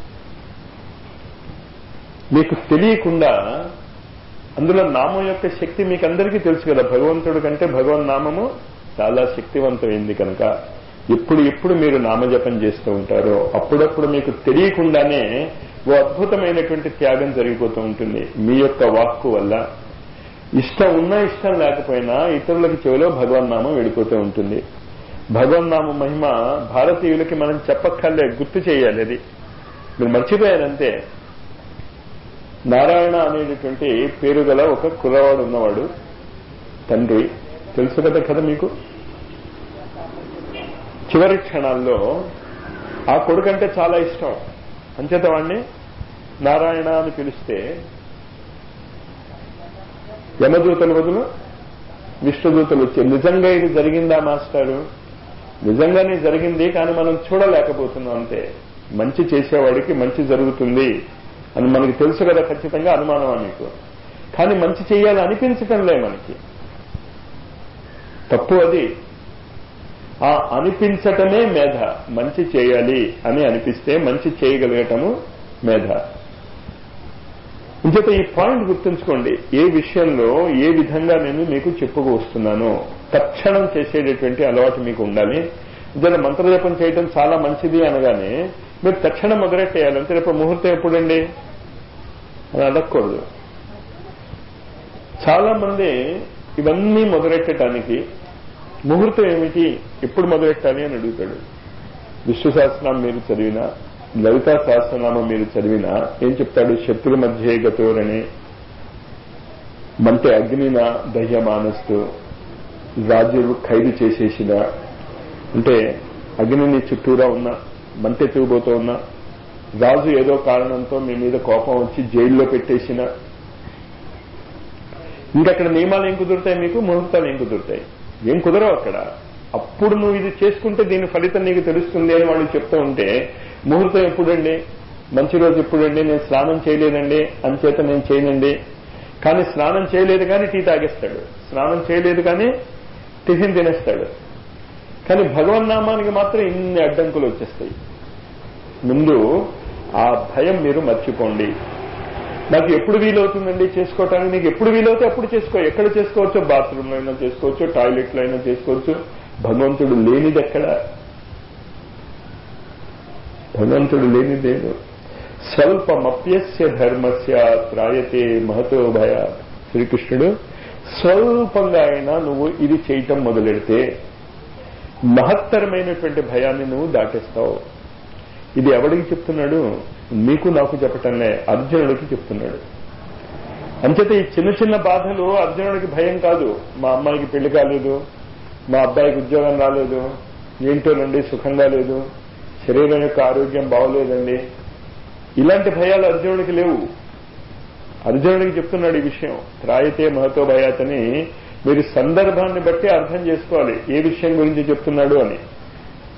Speaker 1: మీకు తెలియకుండా అందులో నామం యొక్క శక్తి మీకు అందరికీ తెలుసు కదా భగవంతుడి కంటే భగవన్ నామము చాలా శక్తివంతమైంది కనుక ఎప్పుడు ఎప్పుడు మీరు నామజపం చేస్తూ ఉంటారో అప్పుడప్పుడు మీకు తెలియకుండానే ఓ అద్భుతమైనటువంటి త్యాగం జరిగిపోతూ ఉంటుంది మీ యొక్క వాక్కు వల్ల ఇష్టం ఉన్నా ఇష్టం లేకపోయినా ఇతరులకి చెవిలో భగవన్నామం వెళ్ళిపోతూ ఉంటుంది భగవన్నామ మహిమ భారతీయులకి మనం చెప్పక్కర్లే గుర్తు చేయాలి అది మీరు మర్చిపోయారంతే నారాయణ అనేటటువంటి పేరు గల ఒక కుర్రవాడు ఉన్నవాడు తండ్రి తెలుసు కదా కథ మీకు చివరి క్షణాల్లో ఆ కొడుకంటే చాలా ఇష్టం అంచేత వాడిని నారాయణ అని పిలిస్తే యమదూతల బదులు విష్ణుదూతలు వచ్చారు నిజంగా ఇది జరిగిందా మాస్టారు నిజంగానే జరిగింది కానీ మనం చూడలేకపోతున్నాం అంతే మంచి చేసేవాడికి మంచి జరుగుతుంది అని మనకి తెలుసు కదా ఖచ్చితంగా అనుమానం మీకు కానీ మంచి చేయాలి అనిపించటంలే మనకి తప్పు అది ఆ అనిపించటమే మేధ మంచి చేయాలి అని అనిపిస్తే మంచి చేయగలగటము మేధ ఇంచేత ఈ పాయింట్ గుర్తుంచుకోండి ఏ విషయంలో ఏ విధంగా నేను మీకు చెప్పుకు వస్తున్నానో తక్షణం చేసేటటువంటి అలవాటు మీకు ఉండాలి ఇద్దరు మంత్రజపం చేయడం చాలా మంచిది అనగానే మీరు తక్షణం మొదలెట్టేయాలి అంటే రేపు ముహూర్తం ఎప్పుడండి అని అడగకూడదు చాలా మంది ఇవన్నీ మొదలెట్టడానికి ముహూర్తం ఏమిటి ఎప్పుడు మొదలెట్టాలి అని అడుగుతాడు విష్ణు సహస్రనామం మీరు చదివినా లలితా సహస్రనామం మీరు చదివినా ఏం చెప్తాడు శత్రుల మధ్య గతోరని మంటే అగ్నిన దహ్యమానస్తు రాజులు ఖైదు చేసేసిన అంటే అగ్నిని చుట్టూరా ఉన్న మంటె తూబోతూ ఉన్న రాజు ఏదో కారణంతో మీ మీద కోపం వచ్చి జైల్లో పెట్టేసిన ఇంకక్కడ నియమాలు ఏం కుదురుతాయి మీకు ముహూర్తాలు ఏం కుదురుతాయి ఏం కుదరవు అక్కడ అప్పుడు నువ్వు ఇది చేసుకుంటే దీని ఫలితం నీకు తెలుస్తుంది అని వాళ్ళు చెప్తూ ఉంటే ముహూర్తం ఎప్పుడండి మంచి రోజు ఎప్పుడండి నేను స్నానం చేయలేదండి అంచేత నేను చేయనండి కానీ స్నానం చేయలేదు కానీ టీ తాగేస్తాడు స్నానం చేయలేదు కానీ టిఫిన్ తినేస్తాడు కానీ భగవన్నామానికి మాత్రం ఇన్ని అడ్డంకులు వచ్చేస్తాయి ముందు ఆ భయం మీరు మర్చిపోండి నాకు ఎప్పుడు వీలవుతుందండి చేసుకోవటానికి నీకు ఎప్పుడు వీలవుతే అప్పుడు చేసుకో ఎక్కడ చేసుకోవచ్చో బాత్రూంలో అయినా చేసుకోవచ్చు టాయిలెట్లో అయినా చేసుకోవచ్చు భగవంతుడు లేనిది ఎక్కడ భగవంతుడు లేనిదేను స్వల్పమప్యస్య ధర్మస్య త్రాయతే మహతో భయ శ్రీకృష్ణుడు స్వల్పంగా అయినా నువ్వు ఇది చేయటం మొదలెడితే మహత్తరమైనటువంటి భయాన్ని నువ్వు దాటేస్తావు ఇది ఎవడికి చెప్తున్నాడు నీకు నాకు చెప్పటంలే అర్జునుడికి చెప్తున్నాడు అంచేత ఈ చిన్న చిన్న బాధలు అర్జునుడికి భయం కాదు మా అమ్మాయికి పెళ్లి కాలేదు మా అబ్బాయికి ఉద్యోగం రాలేదు ఏంటోనండి సుఖంగా లేదు శరీరం యొక్క ఆరోగ్యం బాగోలేదండి ఇలాంటి భయాలు అర్జునుడికి లేవు అర్జునుడికి చెప్తున్నాడు ఈ విషయం త్రాయితే మహతో భయాతని మీరు సందర్భాన్ని బట్టి అర్థం చేసుకోవాలి ఏ విషయం గురించి చెప్తున్నాడు అని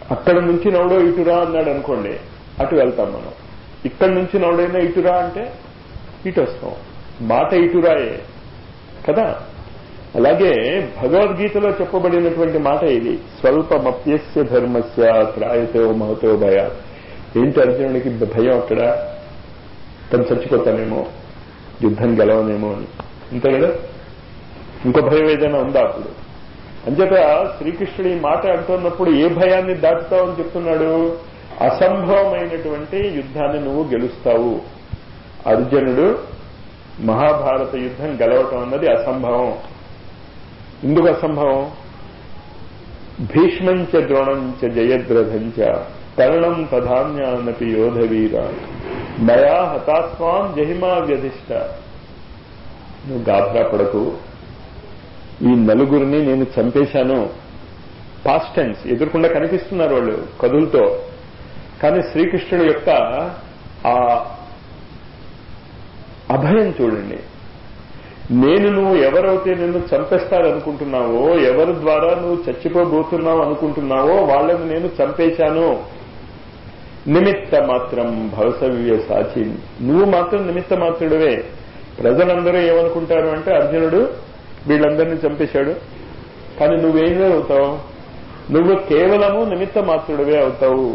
Speaker 1: అక్కడ నుంచి నవడో ఇటురా అన్నాడు అనుకోండి అటు వెళ్తాం మనం ఇక్కడ నుంచి నవడైనా ఇటురా అంటే ఇటు వస్తాం మాట ఇటురాయే కదా అలాగే భగవద్గీతలో చెప్పబడినటువంటి మాట ఇది స్వల్పమప్యస్య ధర్మస్య త్రాయతో మహతో భయ ఏంటి అర్జునుడికి భయం అక్కడ తను చచ్చిపోతానేమో యుద్ధం గెలవనేమో అని అంతే కదా ఇంకో భయం ఏదైనా ఉందా అప్పుడు అంచేత శ్రీకృష్ణుడు ఈ మాట అంటున్నప్పుడు ఏ భయాన్ని దాటుతావని చెప్తున్నాడు అసంభవమైనటువంటి యుద్ధాన్ని నువ్వు గెలుస్తావు అర్జునుడు మహాభారత యుద్ధం గెలవటం అన్నది అసంభవం ఎందుకు అసంభవం భీష్మంచ ద్రోణంచ జయద్రథంచ కర్ణం తధాన్యానపి యోధవీర మయా హతాస్వాం జహిమా వ్యధిష్ట నువ్వు గాభరా పడకు ఈ నలుగురిని నేను చంపేశాను పాస్ట్ టెన్స్ ఎదుర్కొండా కనిపిస్తున్నారు వాళ్ళు కదులతో కానీ శ్రీకృష్ణుడు యొక్క ఆ అభయం చూడండి నేను నువ్వు ఎవరైతే నిన్ను చంపేస్తారనుకుంటున్నావో ఎవరి ద్వారా నువ్వు చచ్చిపోబోతున్నావు అనుకుంటున్నావో వాళ్ళని నేను చంపేశాను నిమిత్త మాత్రం భవసవ్య సాచి నువ్వు మాత్రం నిమిత్త మాత్రుడివే ప్రజలందరూ ఏమనుకుంటారు అంటే అర్జునుడు వీళ్ళందరినీ చంపేశాడు కానీ నువ్వేమే అవుతావు నువ్వు కేవలము నిమిత్త మాత్రుడివే అవుతావు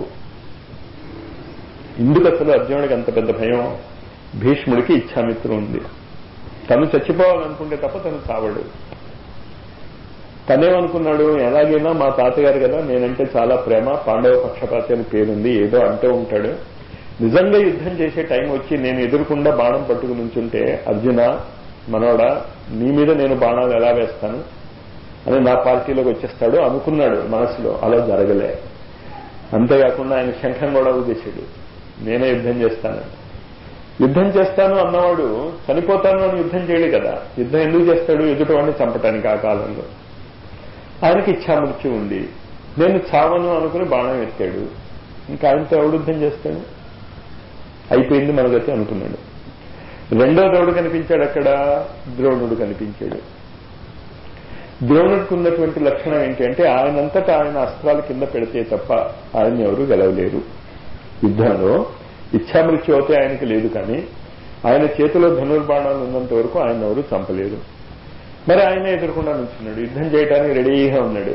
Speaker 1: ఎందుకు అసలు అర్జునుడికి అంత పెద్ద భయం భీష్ముడికి ఇచ్చామిత్రం ఉంది తను చచ్చిపోవాలనుకుంటే తప్ప తను చావడు తనేమనుకున్నాడు ఎలాగైనా మా తాతగారు కదా నేనంటే చాలా ప్రేమ పాండవ పక్షపాతి అని పేరుంది ఏదో అంటూ ఉంటాడు నిజంగా యుద్ధం చేసే టైం వచ్చి నేను ఎదురుకుండా బాణం పట్టుకుని నుంచుంటే అర్జున మనోడా నీ మీద నేను బాణాలు ఎలా వేస్తాను అని నా పార్టీలోకి వచ్చేస్తాడు అనుకున్నాడు మనసులో అలా జరగలే అంతేకాకుండా ఆయన శంఖం కూడా ఉద్దేశాడు నేనే యుద్ధం చేస్తాను యుద్ధం చేస్తాను అన్నవాడు చనిపోతాను అని యుద్ధం చేయడు కదా యుద్ధం ఎందుకు చేస్తాడు ఎదుటివాడిని చంపటానికి ఆ కాలంలో ఆయనకి ఇచ్చామృత్యు ఉంది నేను చావను అనుకుని బాణం ఎత్తాడు ఇంకా ఆయనతో ఎవడు యుద్ధం చేస్తాడు అయిపోయింది మన గతి అనుకున్నాడు రెండో దౌడు కనిపించాడు అక్కడ ద్రోణుడు కనిపించాడు ద్రోణుడికి ఉన్నటువంటి లక్షణం ఏంటి అంటే ఆయనంతటా ఆయన అస్త్రాల కింద పెడితే తప్ప ఆయన ఎవరు గెలవలేరు యుద్ధంలో ఇచ్చామృత్యు అయితే ఆయనకి లేదు కానీ ఆయన చేతిలో ధనుర్బాణాలు ఉన్నంత వరకు ఆయన ఎవరు చంపలేరు మరి ఆయన ఎదుర్కొండా నుంచున్నాడు యుద్ధం చేయడానికి రెడీగా ఉన్నాడు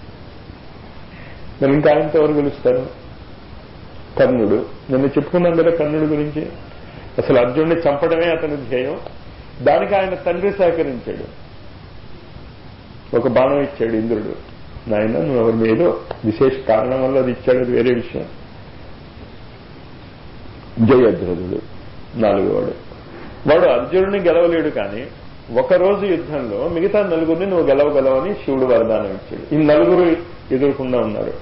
Speaker 1: మరి ఇంకా ఆయనతో ఎవరు గెలుస్తారు కర్ణుడు నిన్న చెప్పుకున్నాం కదా కర్ణుడు గురించి అసలు అర్జునుడిని చంపడమే అతని ధ్యేయం దానికి ఆయన తండ్రి సహకరించాడు ఒక బాణం ఇచ్చాడు ఇంద్రుడు నాయన నువ్వు ఎవరి మీదో విశేష కారణం వల్ల అది ఇచ్చాడు అది వేరే విషయం జయద్రథుడు నాలుగోవాడు వాడు అర్జునుడిని గెలవలేడు కానీ ఒకరోజు యుద్ధంలో మిగతా నలుగురిని నువ్వు గెలవగలవని శివుడు వరదానం ఇచ్చాడు ఈ నలుగురు ఎదుర్కొండా ఉన్నారు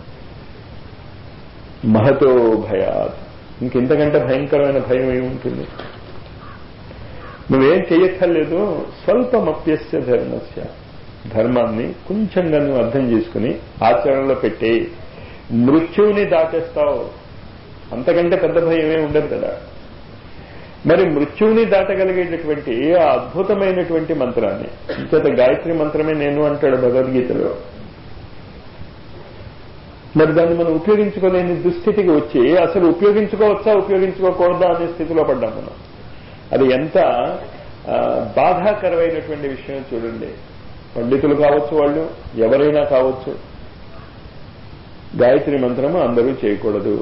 Speaker 1: మహతో భయాత్ ఇంకెంతకంటే భయంకరమైన భయం ఏముంటుంది నువ్వేం చెయ్యక్కర్లేదు స్వల్పమప్యస్య ధర్మస్య ధర్మాన్ని కొంచెంగా నువ్వు అర్థం చేసుకుని ఆచరణలో పెట్టి మృత్యువుని దాటేస్తావు అంతకంటే పెద్ద భయమే ఉండదు కదా మరి మృత్యువుని దాటగలిగేటటువంటి ఆ అద్భుతమైనటువంటి మంత్రాన్ని ఇంత గాయత్రి మంత్రమే నేను అంటాడు భగవద్గీతలో మరి దాన్ని మనం ఉపయోగించుకోలేని దుస్థితికి వచ్చి అసలు ఉపయోగించుకోవచ్చా ఉపయోగించుకోకూడదా అనే స్థితిలో పడ్డాం మనం అది ఎంత బాధాకరమైనటువంటి విషయం చూడండి పండితులు కావచ్చు వాళ్ళు ఎవరైనా కావచ్చు గాయత్రి మంత్రము అందరూ చేయకూడదు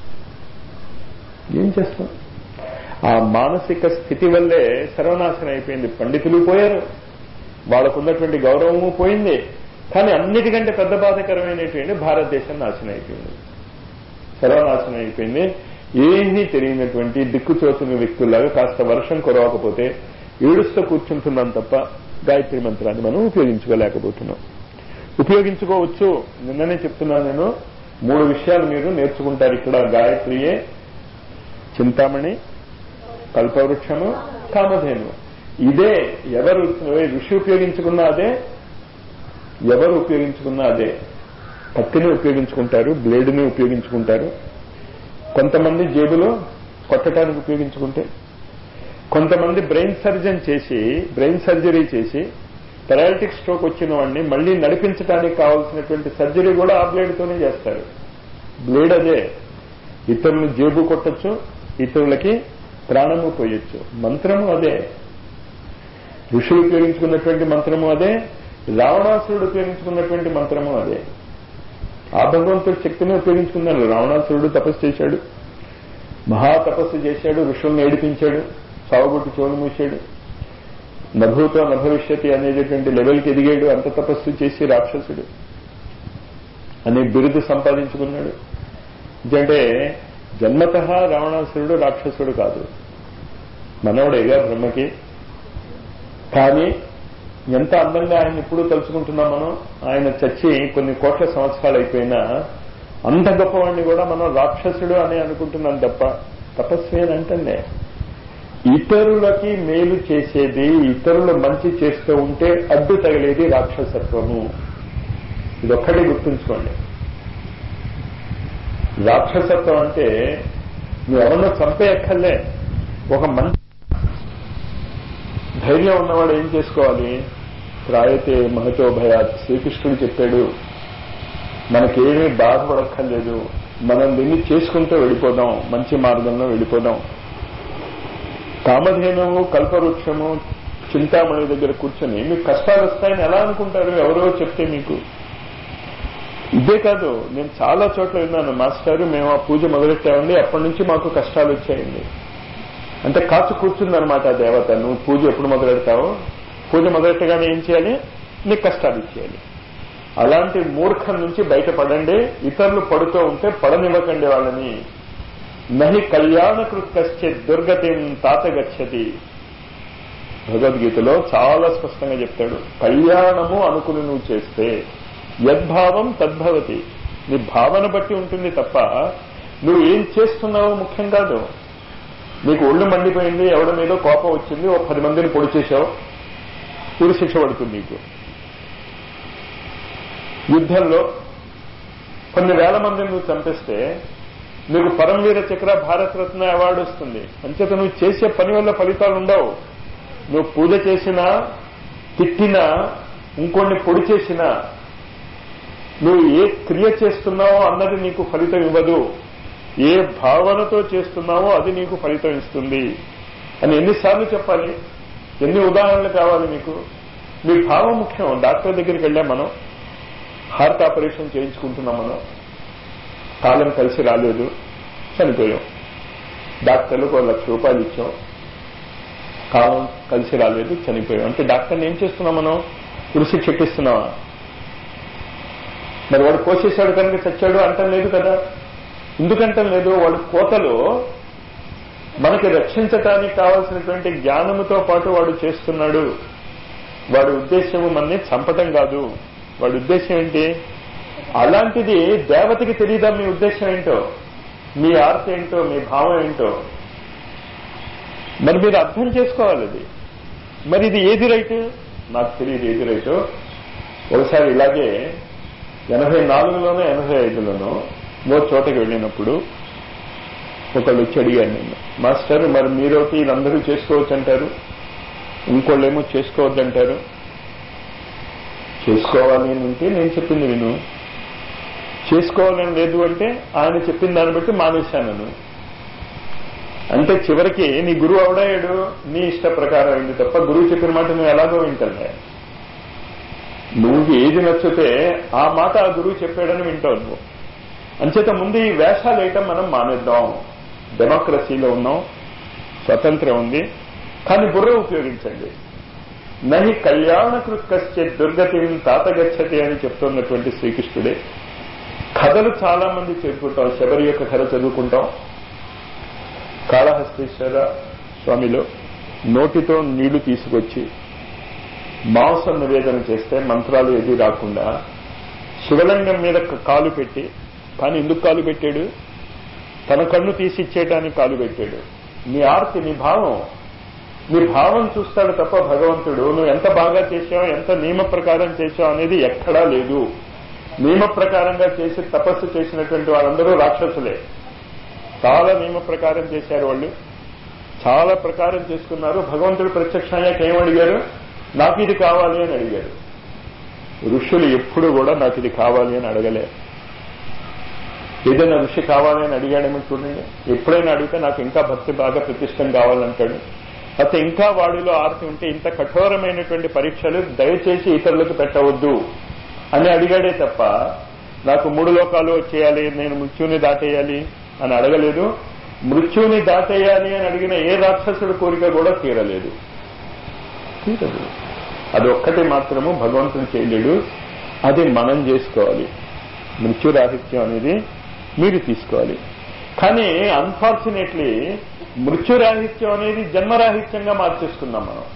Speaker 1: ఏం చేస్తాం ఆ మానసిక స్థితి వల్లే సర్వనాశనం అయిపోయింది పండితులు పోయారు వాళ్ళకున్నటువంటి గౌరవము పోయింది కానీ అన్నిటికంటే పెద్ద బాధకరమైనటువంటి భారతదేశం నాశనం అయిపోయింది సర్వనాశనం అయిపోయింది ఏమీ తెలియనటువంటి దిక్కుచోతున్న వ్యక్తుల్లాగా కాస్త వర్షం కురవకపోతే ఏడుస్తూ కూర్చుంటున్నాం తప్ప గాయత్రి మంత్రాన్ని మనం ఉపయోగించుకోలేకపోతున్నాం ఉపయోగించుకోవచ్చు నిన్ననే చెప్తున్నాను నేను మూడు విషయాలు మీరు నేర్చుకుంటారు ఇక్కడ గాయత్రియే చింతామణి కల్పవృక్షము కామధేను ఇదే ఎవరు ఋషి ఉపయోగించుకున్నా అదే ఎవరు ఉపయోగించుకున్నా అదే పత్తిని ఉపయోగించుకుంటారు బ్లేడ్ని ఉపయోగించుకుంటారు కొంతమంది జేబులో కొట్టడానికి ఉపయోగించుకుంటే కొంతమంది బ్రెయిన్ సర్జన్ చేసి బ్రెయిన్ సర్జరీ చేసి పెరాలిటిక్ స్ట్రోక్ వచ్చిన వాడిని మళ్లీ నడిపించడానికి కావాల్సినటువంటి సర్జరీ కూడా ఆ బ్లేడ్తోనే చేస్తారు బ్లేడ్ అదే ఇతరులు జేబు కొట్టచ్చు ఇతరులకి ప్రాణము పోయొచ్చు మంత్రము అదే ఋషులు ఉపయోగించుకున్నటువంటి మంత్రము అదే రావణాసురుడు ఉపయోగించుకున్నటువంటి మంత్రము అదే ఆ భగవంతుడి శక్తిని ఉపయోగించుకున్నాడు రావణాసురుడు తపస్సు చేశాడు మహా తపస్సు చేశాడు ఋషుల్ని ఏడిపించాడు సాగుబొట్టు చోటు మూసాడు నభూతో నభవిష్యతి అనేటటువంటి లెవెల్కి ఎదిగాడు అంత తపస్సు చేసి రాక్షసుడు అనే బిరుదు సంపాదించుకున్నాడు ఎందుకంటే జన్మత రావణాసురుడు రాక్షసుడు కాదు మనవడేగా బ్రహ్మకి కానీ ఎంత అందంగా ఆయన ఇప్పుడు తలుచుకుంటున్నాం మనం ఆయన చచ్చి కొన్ని కోట్ల సంవత్సరాలు అయిపోయినా అంత గొప్పవాడిని కూడా మనం రాక్షసుడు అని అనుకుంటున్నాం తప్ప తపస్వి అని అంటే ఇతరులకి మేలు చేసేది ఇతరులు మంచి చేస్తూ ఉంటే అడ్డు తగిలేది రాక్షసత్వము ఇదొక్కటి గుర్తుంచుకోండి రాక్షసత్వం అంటే నువ్వు ఎవరినో చంపేయక్కర్లే ఒక మంచి ధైర్యం ఉన్నవాడు ఏం చేసుకోవాలి ప్రాయతే మహతో భయాత్ శ్రీకృష్ణుడు చెప్పాడు మనకేమీ బాధపడక్కర్లేదు మనం దీన్ని చేసుకుంటూ వెళ్ళిపోదాం మంచి మార్గంలో వెళ్ళిపోదాం కామధేనువు కల్పవృక్షము చింతామణి దగ్గర కూర్చొని మీకు కష్టాలు వస్తాయని ఎలా అనుకుంటారు ఎవరో చెప్తే మీకు ఇదే కాదు నేను చాలా చోట్ల విన్నాను మాస్టారు మేము ఆ పూజ మొదలెట్టామండి అప్పటి నుంచి మాకు కష్టాలు వచ్చాయండి అంటే కాచు కూర్చుందనమాట ఆ దేవత నువ్వు పూజ ఎప్పుడు మొదలెడతావో పూజ మొదలెట్టగానే ఏం చేయాలి నీకు కష్టాలు ఇచ్చేయాలి అలాంటి మూర్ఖం నుంచి బయటపడండి ఇతరులు పడుతూ ఉంటే పడనివ్వకండి వాళ్ళని నహి కళ్యాణకృత్ కశ్చిత్ దుర్గతిం తాత గచ్చతి భగవద్గీతలో చాలా స్పష్టంగా చెప్తాడు కళ్యాణము అనుకుని నువ్వు చేస్తే యద్భావం తద్భవతి నీ భావన బట్టి ఉంటుంది తప్ప నువ్వు ఏం చేస్తున్నావో ముఖ్యం కాదు నీకు ఒళ్ళు మండిపోయింది ఎవడి మీద కోపం వచ్చింది ఓ పది మందిని పొడి చేశావు ఉరి శిక్ష పడుతుంది నీకు యుద్ధంలో కొన్ని వేల మందిని నువ్వు చంపిస్తే నీకు పరమవీర చక్ర భారతరత్న అవార్డు వస్తుంది అంచేత నువ్వు చేసే పని వల్ల ఫలితాలు ఉండవు నువ్వు పూజ చేసినా తిట్టినా ఇంకొన్ని పొడి చేసినా నువ్వు ఏ క్రియ చేస్తున్నావో అన్నది నీకు ఫలితం ఇవ్వదు ఏ భావనతో చేస్తున్నావో అది నీకు ఫలితం ఇస్తుంది అని ఎన్నిసార్లు చెప్పాలి ఎన్ని ఉదాహరణలు కావాలి మీకు మీ భావం ముఖ్యం డాక్టర్ దగ్గరికి వెళ్ళాం మనం హార్ట్ ఆపరేషన్ చేయించుకుంటున్నాం మనం కాలం కలిసి రాలేదు చనిపోయాం డాక్టర్లకు ఒక లక్ష రూపాయలు ఇచ్చాం కాలం కలిసి రాలేదు చనిపోయాం అంటే డాక్టర్ని ఏం చేస్తున్నాం మనం కృషి చెట్టిస్తున్నావా మరి వాడు కోసేశాడు కనుక చచ్చాడు అంటం లేదు కదా ఎందుకంటం లేదు వాడు కోతలో మనకి రక్షించటానికి కావలసినటువంటి జ్ఞానముతో పాటు వాడు చేస్తున్నాడు వాడి ఉద్దేశము మనని చంపటం కాదు వాడి ఉద్దేశం ఏంటి అలాంటిది దేవతకి తెలియదా మీ ఉద్దేశం ఏంటో మీ ఆర్తి ఏంటో మీ భావం ఏంటో మరి మీరు అర్థం చేసుకోవాలి అది మరి ఇది ఏది రైట్ నాకు తెలియదు ఏది రైట్ ఒకసారి ఇలాగే ఎనభై నాలుగులోనో ఎనభై ఐదులోనో ఓ చోటకి వెళ్ళినప్పుడు ఒకళ్ళు వచ్చి అడిగారు నేను మాస్టర్ మరి మీరైతే వీళ్ళందరూ చేసుకోవచ్చు అంటారు ఇంకోళ్ళేమో చేసుకోవద్దంటారు చేసుకోవాలి అని ఉంటే నేను చెప్పింది విను చేసుకోవాలని లేదు అంటే ఆయన చెప్పిన దాన్ని బట్టి మానేశాను అంటే చివరికి నీ గురువు అవడాయాడు నీ ఇష్ట ప్రకారం అయింది తప్ప గురువు చెప్పిన మాట నువ్వు ఎలాగో వింటలే నువ్వు ఏది నచ్చితే ఆ మాట ఆ గురువు చెప్పాడని వింటావు నువ్వు అంచేత ముందు ఈ వేషాలు వేయటం మనం మానేద్దాం డెమోక్రసీలో ఉన్నాం స్వతంత్రం ఉంది కానీ బుర్ర ఉపయోగించండి నహి కళ్యాణకృత్ కశ్చిత్ దుర్గతిని తాతగచ్చతి అని చెప్తున్నటువంటి శ్రీకృష్ణుడే కథలు చాలా మంది చెప్పుకుంటాం శబరి యొక్క కథ చదువుకుంటాం కాళహస్తీశ్వర స్వామిలో నోటితో నీళ్లు తీసుకొచ్చి మాంసం నివేదన చేస్తే మంత్రాలు ఏది రాకుండా శివలింగం మీద కాలు పెట్టి కానీ ఎందుకు కాలు పెట్టాడు తన కన్ను తీసి ఇచ్చేయడానికి కాలు పెట్టాడు నీ ఆర్తి నీ భావం నీ భావం చూస్తాడు తప్ప భగవంతుడు నువ్వు ఎంత బాగా చేశావు ఎంత నియమ ప్రకారం చేశావు అనేది ఎక్కడా లేదు నియమ ప్రకారంగా చేసి తపస్సు చేసినటువంటి వాళ్ళందరూ రాక్షసులే చాలా నియమ ప్రకారం చేశారు వాళ్ళు చాలా ప్రకారం చేసుకున్నారు భగవంతుడు ప్రత్యక్షయ్యాక ఏం అడిగారు నాకు ఇది కావాలి అని అడిగారు ఋషులు ఎప్పుడు కూడా నాకు ఇది కావాలి అని అడగలే ఏదైనా ఋషి కావాలని అడిగాడేమో చూడండి ఎప్పుడైనా అడిగితే నాకు ఇంకా భక్తి బాగా ప్రతిష్టం కావాలంటాడు అయితే ఇంకా వాడిలో ఆర్తి ఉంటే ఇంత కఠోరమైనటువంటి పరీక్షలు దయచేసి ఇతరులకు పెట్టవద్దు అని అడిగాడే తప్ప నాకు మూడు లోకాలు వచ్చేయాలి నేను మృత్యుని దాటేయాలి అని అడగలేదు మృత్యుని దాటేయాలి అని అడిగిన ఏ రాక్షసుడి కోరిక కూడా తీరలేదు తీరదు అది ఒక్కటి మాత్రము భగవంతుడు చేయలేడు అది మనం చేసుకోవాలి మృత్యురాహిత్యం అనేది మీరు తీసుకోవాలి కానీ అన్ఫార్చునేట్లీ మృత్యురాహిత్యం అనేది జన్మరాహిత్యంగా మార్చేసుకున్నాం మనం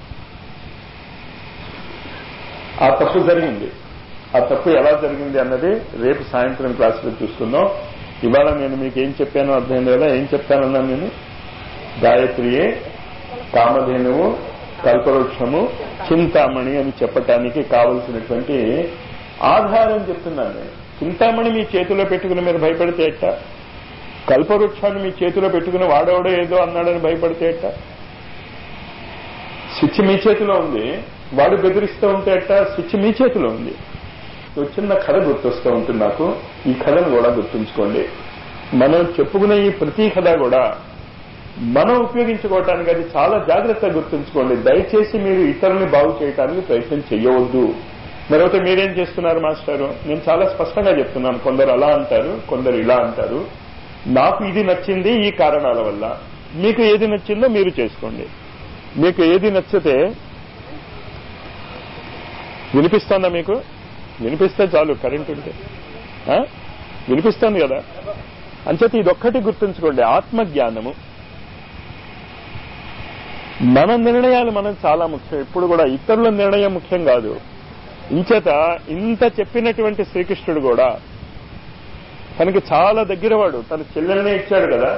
Speaker 1: ఆ తప్పు జరిగింది ఆ తప్పు ఎలా జరిగింది అన్నది రేపు సాయంత్రం క్లాసులో చూసుకుందాం ఇవాళ నేను మీకు ఏం చెప్పానో అర్థమైంది కదా ఏం చెప్తానన్నాను నేను గాయత్రియే కామధేనువు కల్పవృక్షము చింతామణి అని చెప్పటానికి కావలసినటువంటి ఆధారం చెప్తున్నాను నేను చింతామణి మీ చేతిలో పెట్టుకుని మీరు భయపడితే ఎట్ట కల్పవృక్షాన్ని మీ చేతిలో పెట్టుకుని వాడవడో ఏదో అన్నాడని భయపడితే ఎట్ట స్విచ్ మీ చేతిలో ఉంది వాడు బెదిరిస్తూ ఉంటే ఎట్ట స్విచ్ మీ చేతిలో ఉంది ఓ చిన్న కథ గుర్తొస్తూ ఉంటుంది నాకు ఈ కథను కూడా గుర్తుంచుకోండి మనం చెప్పుకునే ఈ ప్రతి కథ కూడా మనం ఉపయోగించుకోవటానికి అది చాలా జాగ్రత్తగా గుర్తుంచుకోండి దయచేసి మీరు ఇతరుల్ని బాగు చేయడానికి ప్రయత్నం చేయవద్దు మరొకటి మీరేం చేస్తున్నారు మాస్టారు నేను చాలా స్పష్టంగా చెప్తున్నాను కొందరు అలా అంటారు కొందరు ఇలా అంటారు నాకు ఇది నచ్చింది ఈ కారణాల వల్ల మీకు ఏది నచ్చిందో మీరు చేసుకోండి మీకు ఏది నచ్చితే వినిపిస్తోందా మీకు వినిపిస్తే చాలు కరెంట్ ఉంటే ఆ? వినిపిస్తోంది కదా అంచేత ఇదొక్కటి గుర్తుంచుకోండి ఆత్మజ్ఞానము మన నిర్ణయాలు మనం చాలా ముఖ్యం ఇప్పుడు కూడా ఇతరుల నిర్ణయం ముఖ్యం కాదు ఇంచేత ఇంత చెప్పినటువంటి శ్రీకృష్ణుడు కూడా తనకి చాలా దగ్గరవాడు తన చెల్లెల్నే ఇచ్చాడు కదా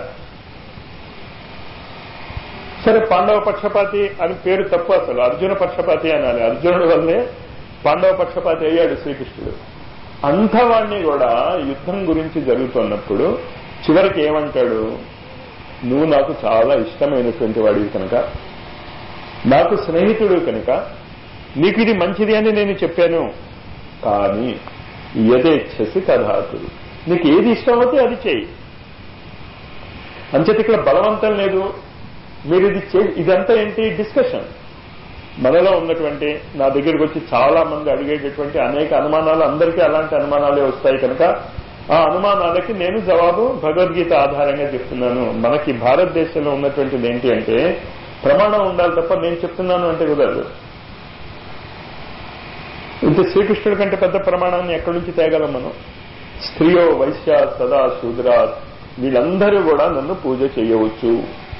Speaker 1: సరే పాండవ పక్షపాతి అని పేరు తప్పు అసలు అర్జున పక్షపాతి అనాలి అర్జునుడు వల్లే పాండవ పక్షపాతి అయ్యాడు శ్రీకృష్ణుడు అంతవాణ్ణి కూడా యుద్ధం గురించి జరుగుతున్నప్పుడు చివరికి ఏమంటాడు నువ్వు నాకు చాలా ఇష్టమైనటువంటి వాడివి కనుక నాకు స్నేహితుడు కనుక నీకు ఇది మంచిది అని నేను చెప్పాను కానీ యథేచ్ఛసి కథాతుడు నీకు ఏది ఇష్టం అవుతే అది చేయి అంచేత ఇక్కడ బలవంతం లేదు మీరు ఇది చే ఇదంతా ఏంటి డిస్కషన్ మనలో ఉన్నటువంటి నా దగ్గరికి వచ్చి చాలా మంది అడిగేటటువంటి అనేక అనుమానాలు అందరికీ అలాంటి అనుమానాలే వస్తాయి కనుక ఆ అనుమానాలకి నేను జవాబు భగవద్గీత ఆధారంగా చెప్తున్నాను మనకి భారతదేశంలో ఉన్నటువంటిది ఏంటి అంటే ప్రమాణం ఉండాలి తప్ప నేను చెప్తున్నాను అంటే కుదరదు ఇంత శ్రీకృష్ణుడి కంటే పెద్ద ప్రమాణాన్ని ఎక్కడి నుంచి తేగలం మనం స్త్రీయో వైశ్య సదా శూద్ర వీళ్ళందరూ కూడా నన్ను పూజ చేయవచ్చు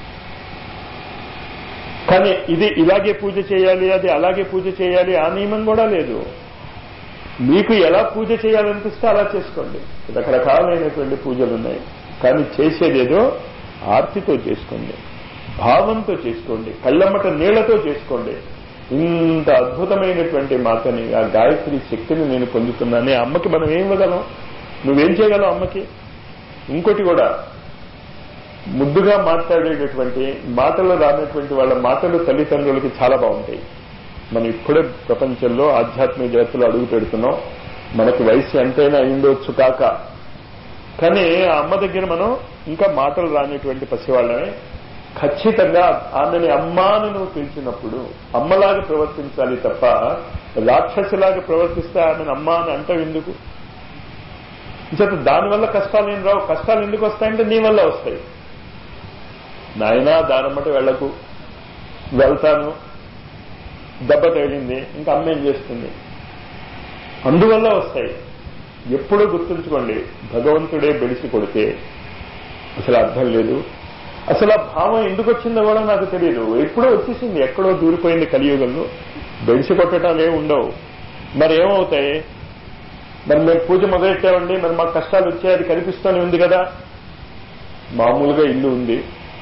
Speaker 1: కానీ ఇది ఇలాగే పూజ చేయాలి అది అలాగే పూజ చేయాలి ఆ నియమం కూడా లేదు మీకు ఎలా పూజ చేయాలనిపిస్తే అలా చేసుకోండి రకరకాలైనటువంటి పూజలు ఉన్నాయి కానీ చేసేదేదో ఆర్తితో చేసుకోండి భావంతో చేసుకోండి కళ్ళమ్మట నీళ్లతో చేసుకోండి ఇంత అద్భుతమైనటువంటి మాతని ఆ గాయత్రి శక్తిని నేను పొందుతున్నానే అమ్మకి మనం ఏం ఇవ్వగలం నువ్వేం చేయగలవు అమ్మకి ఇంకోటి కూడా ముద్దుగా మాట్లాడేటటువంటి మాటలు రానటువంటి వాళ్ళ మాటలు తల్లిదండ్రులకి చాలా బాగుంటాయి మనం ఇప్పుడే ప్రపంచంలో ఆధ్యాత్మిక జగత్తులో అడుగు పెడుతున్నాం మనకి వయసు ఎంతైనా అయిండొచ్చు కాక కానీ ఆ అమ్మ దగ్గర మనం ఇంకా మాటలు రానిటువంటి పసివాళ్ళమే ఖచ్చితంగా ఆమెని అమ్మాని నువ్వు పిలిచినప్పుడు అమ్మలాగా ప్రవర్తించాలి తప్ప రాక్షసిలాగా ప్రవర్తిస్తే ఆమెను అమ్మ అని అంటావు ఎందుకు చేత దానివల్ల కష్టాలు ఏం రావు కష్టాలు ఎందుకు వస్తాయంటే నీ వల్ల వస్తాయి నాయనా దానమ్మట వెళ్లకు వెళ్తాను దెబ్బ తగిలింది ఇంకా అమ్మ ఏం చేస్తుంది అందువల్ల వస్తాయి ఎప్పుడూ గుర్తుంచుకోండి భగవంతుడే బెడిసి కొడితే అసలు అర్థం లేదు అసలు ఆ భావం ఎందుకు వచ్చిందో కూడా నాకు తెలియదు ఎప్పుడో వచ్చేసింది ఎక్కడో దూరిపోయింది కలియుగంలో బెడిసి కొట్టడాలు ఏమి ఉండవు మరి ఏమవుతాయి మరి మేము పూజ మొదలెట్టామండి మరి మాకు కష్టాలు వచ్చాయి అది కనిపిస్తూనే ఉంది కదా మామూలుగా ఇల్లు ఉంది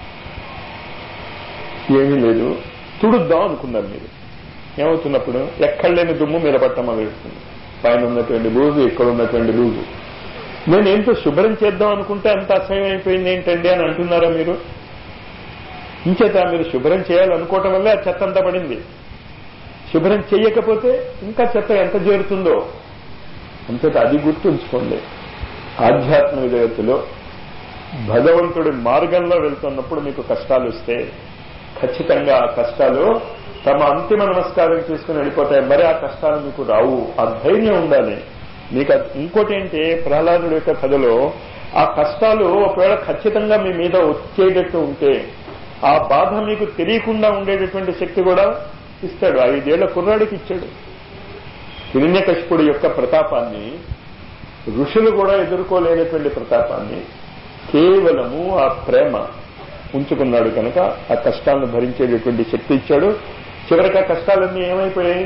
Speaker 1: ఏమీ లేదు తుడుద్దాం అనుకున్నారు మీరు ఏమవుతున్నప్పుడు ఎక్కడ లేని దుమ్ము మీద పట్టం మొదలెడుతుంది పైన ఉన్నటువంటి బూజు ఇక్కడ ఉన్నటువంటి బూజు నేను ఏంటో శుభ్రం చేద్దాం అనుకుంటే అంత అసహ్యం అయిపోయింది ఏంటండి అని అంటున్నారా మీరు ఇంచేత మీరు శుభ్రం చేయాలనుకోవటం వల్లే ఆ చెత్త అంతా పడింది శుభ్రం చేయకపోతే ఇంకా చెత్త ఎంత చేరుతుందో అంచేత అది గుర్తుంచుకోండి ఆధ్యాత్మిక జగత్తులో భగవంతుడి మార్గంలో వెళ్తున్నప్పుడు మీకు కష్టాలు వస్తే ఖచ్చితంగా ఆ కష్టాలు తమ అంతిమ నమస్కారం చేసుకుని వెళ్ళిపోతాయి మరి ఆ కష్టాలు మీకు రావు ఆ ధైర్యం ఉండాలి మీకు అది- ఇంకోటి ఏంటి ప్రహ్లాదుడి యొక్క కథలో ఆ కష్టాలు ఒకవేళ ఖచ్చితంగా మీ మీద వచ్చేటట్టు ఉంటే ఆ బాధ మీకు తెలియకుండా ఉండేటటువంటి శక్తి కూడా ఇస్తాడు ఐదేళ్ల కుర్రాడికి ఇచ్చాడు హిరణ్యకశిపుడి యొక్క ప్రతాపాన్ని ఋషులు కూడా ఎదుర్కోలేనటువంటి ప్రతాపాన్ని కేవలము ఆ ప్రేమ ఉంచుకున్నాడు కనుక ఆ కష్టాలను భరించేటటువంటి శక్తి ఇచ్చాడు చివరికి ఆ కష్టాలన్నీ ఏమైపోయాయి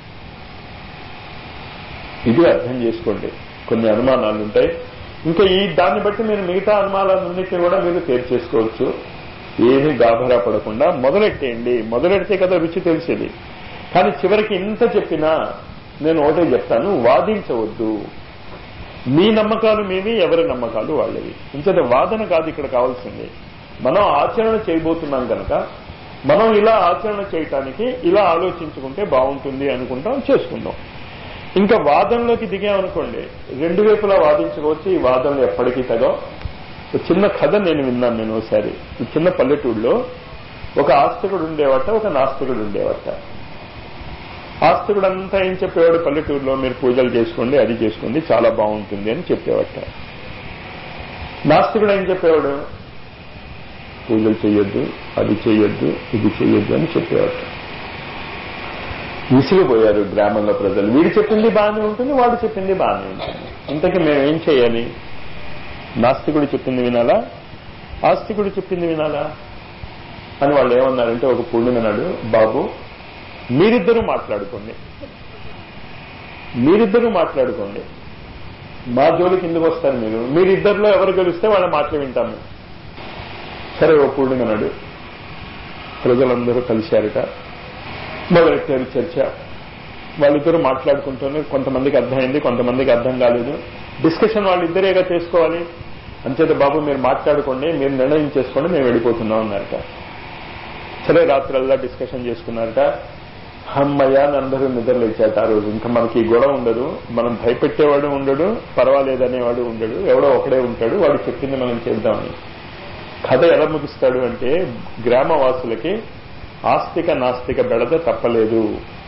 Speaker 1: ఇది అర్థం చేసుకోండి కొన్ని అనుమానాలు ఉంటాయి ఇంకా ఈ దాన్ని బట్టి మీరు మిగతా అనుమానాలన్నింటినీ కూడా మీరు తీర్చేసుకోవచ్చు ఏమీ గాభరా పడకుండా మొదలెట్టేయండి మొదలెడితే కదా రుచి తెలిసేది కానీ చివరికి ఇంత చెప్పినా నేను ఒకటే చెప్తాను వాదించవద్దు మీ నమ్మకాలు మీవి ఎవరి నమ్మకాలు వాళ్ళవి ఇంతటి వాదన కాదు ఇక్కడ కావాల్సింది మనం ఆచరణ చేయబోతున్నాం కనుక మనం ఇలా ఆచరణ చేయటానికి ఇలా ఆలోచించుకుంటే బాగుంటుంది అనుకుంటాం చేసుకుందాం ఇంకా వాదనలోకి దిగామనుకోండి రెండు వైపులా వాదించుకోవచ్చు ఈ వాదనలు ఎప్పటికీ తగో ఒక చిన్న కథ నేను విన్నాను నేను ఒకసారి ఈ చిన్న పల్లెటూరులో ఒక ఆస్తికుడు ఉండేవట ఒక నాస్తికుడు ఉండేవట ఆస్తికుడు అంతా ఏం చెప్పేవాడు పల్లెటూరులో మీరు పూజలు చేసుకోండి అది చేసుకోండి చాలా బాగుంటుంది అని చెప్పేవట నాస్తికుడు ఏం చెప్పేవాడు పూజలు చేయొద్దు అది చేయొద్దు ఇది చేయొద్దు అని చెప్పేవాడు విసిగిపోయారు గ్రామంలో ప్రజలు వీడు చెప్పింది బాగానే ఉంటుంది వాడు చెప్పింది బాగానే ఉంటుంది ఇంతకీ మేము ఏం చేయాలి నాస్తికుడు చెప్పింది వినాలా ఆస్తికుడు చెప్పింది వినాలా అని వాళ్ళు ఏమన్నారంటే ఒక పూర్ణిమ నాడు బాబు మీరిద్దరూ మాట్లాడుకోండి మీరిద్దరూ మాట్లాడుకోండి మా జోలికి ఎందుకు వస్తారు మీరు మీరిద్దరిలో ఎవరు గెలిస్తే వాళ్ళ మాటలు వింటాము సరే ఓ పూర్ణిమ నాడు ప్రజలందరూ కలిశారట మొదలెట్టారు చర్చ వాళ్ళిద్దరూ మాట్లాడుకుంటూనే కొంతమందికి అర్థమైంది కొంతమందికి అర్థం కాలేదు డిస్కషన్ వాళ్ళిద్దరేగా చేసుకోవాలి అంచేత బాబు మీరు మాట్లాడుకోండి మీరు నిర్ణయం చేసుకోండి మేము వెళ్ళిపోతున్నాం అన్నారట సరే రాత్రల్లా డిస్కషన్ చేసుకున్నారట అమ్మయ్య అని అందరూ నిద్రలేచాట ఆ రోజు ఇంకా మనకి ఈ గొడవ ఉండదు మనం భయపెట్టేవాడు ఉండడు పర్వాలేదనేవాడు ఉండడు ఎవడో ఒకడే ఉంటాడు వాడు చెప్పింది మనం చేద్దామని కథ ఎలా ముగిస్తాడు అంటే గ్రామవాసులకి ఆస్తిక నాస్తిక బెడద తప్పలేదు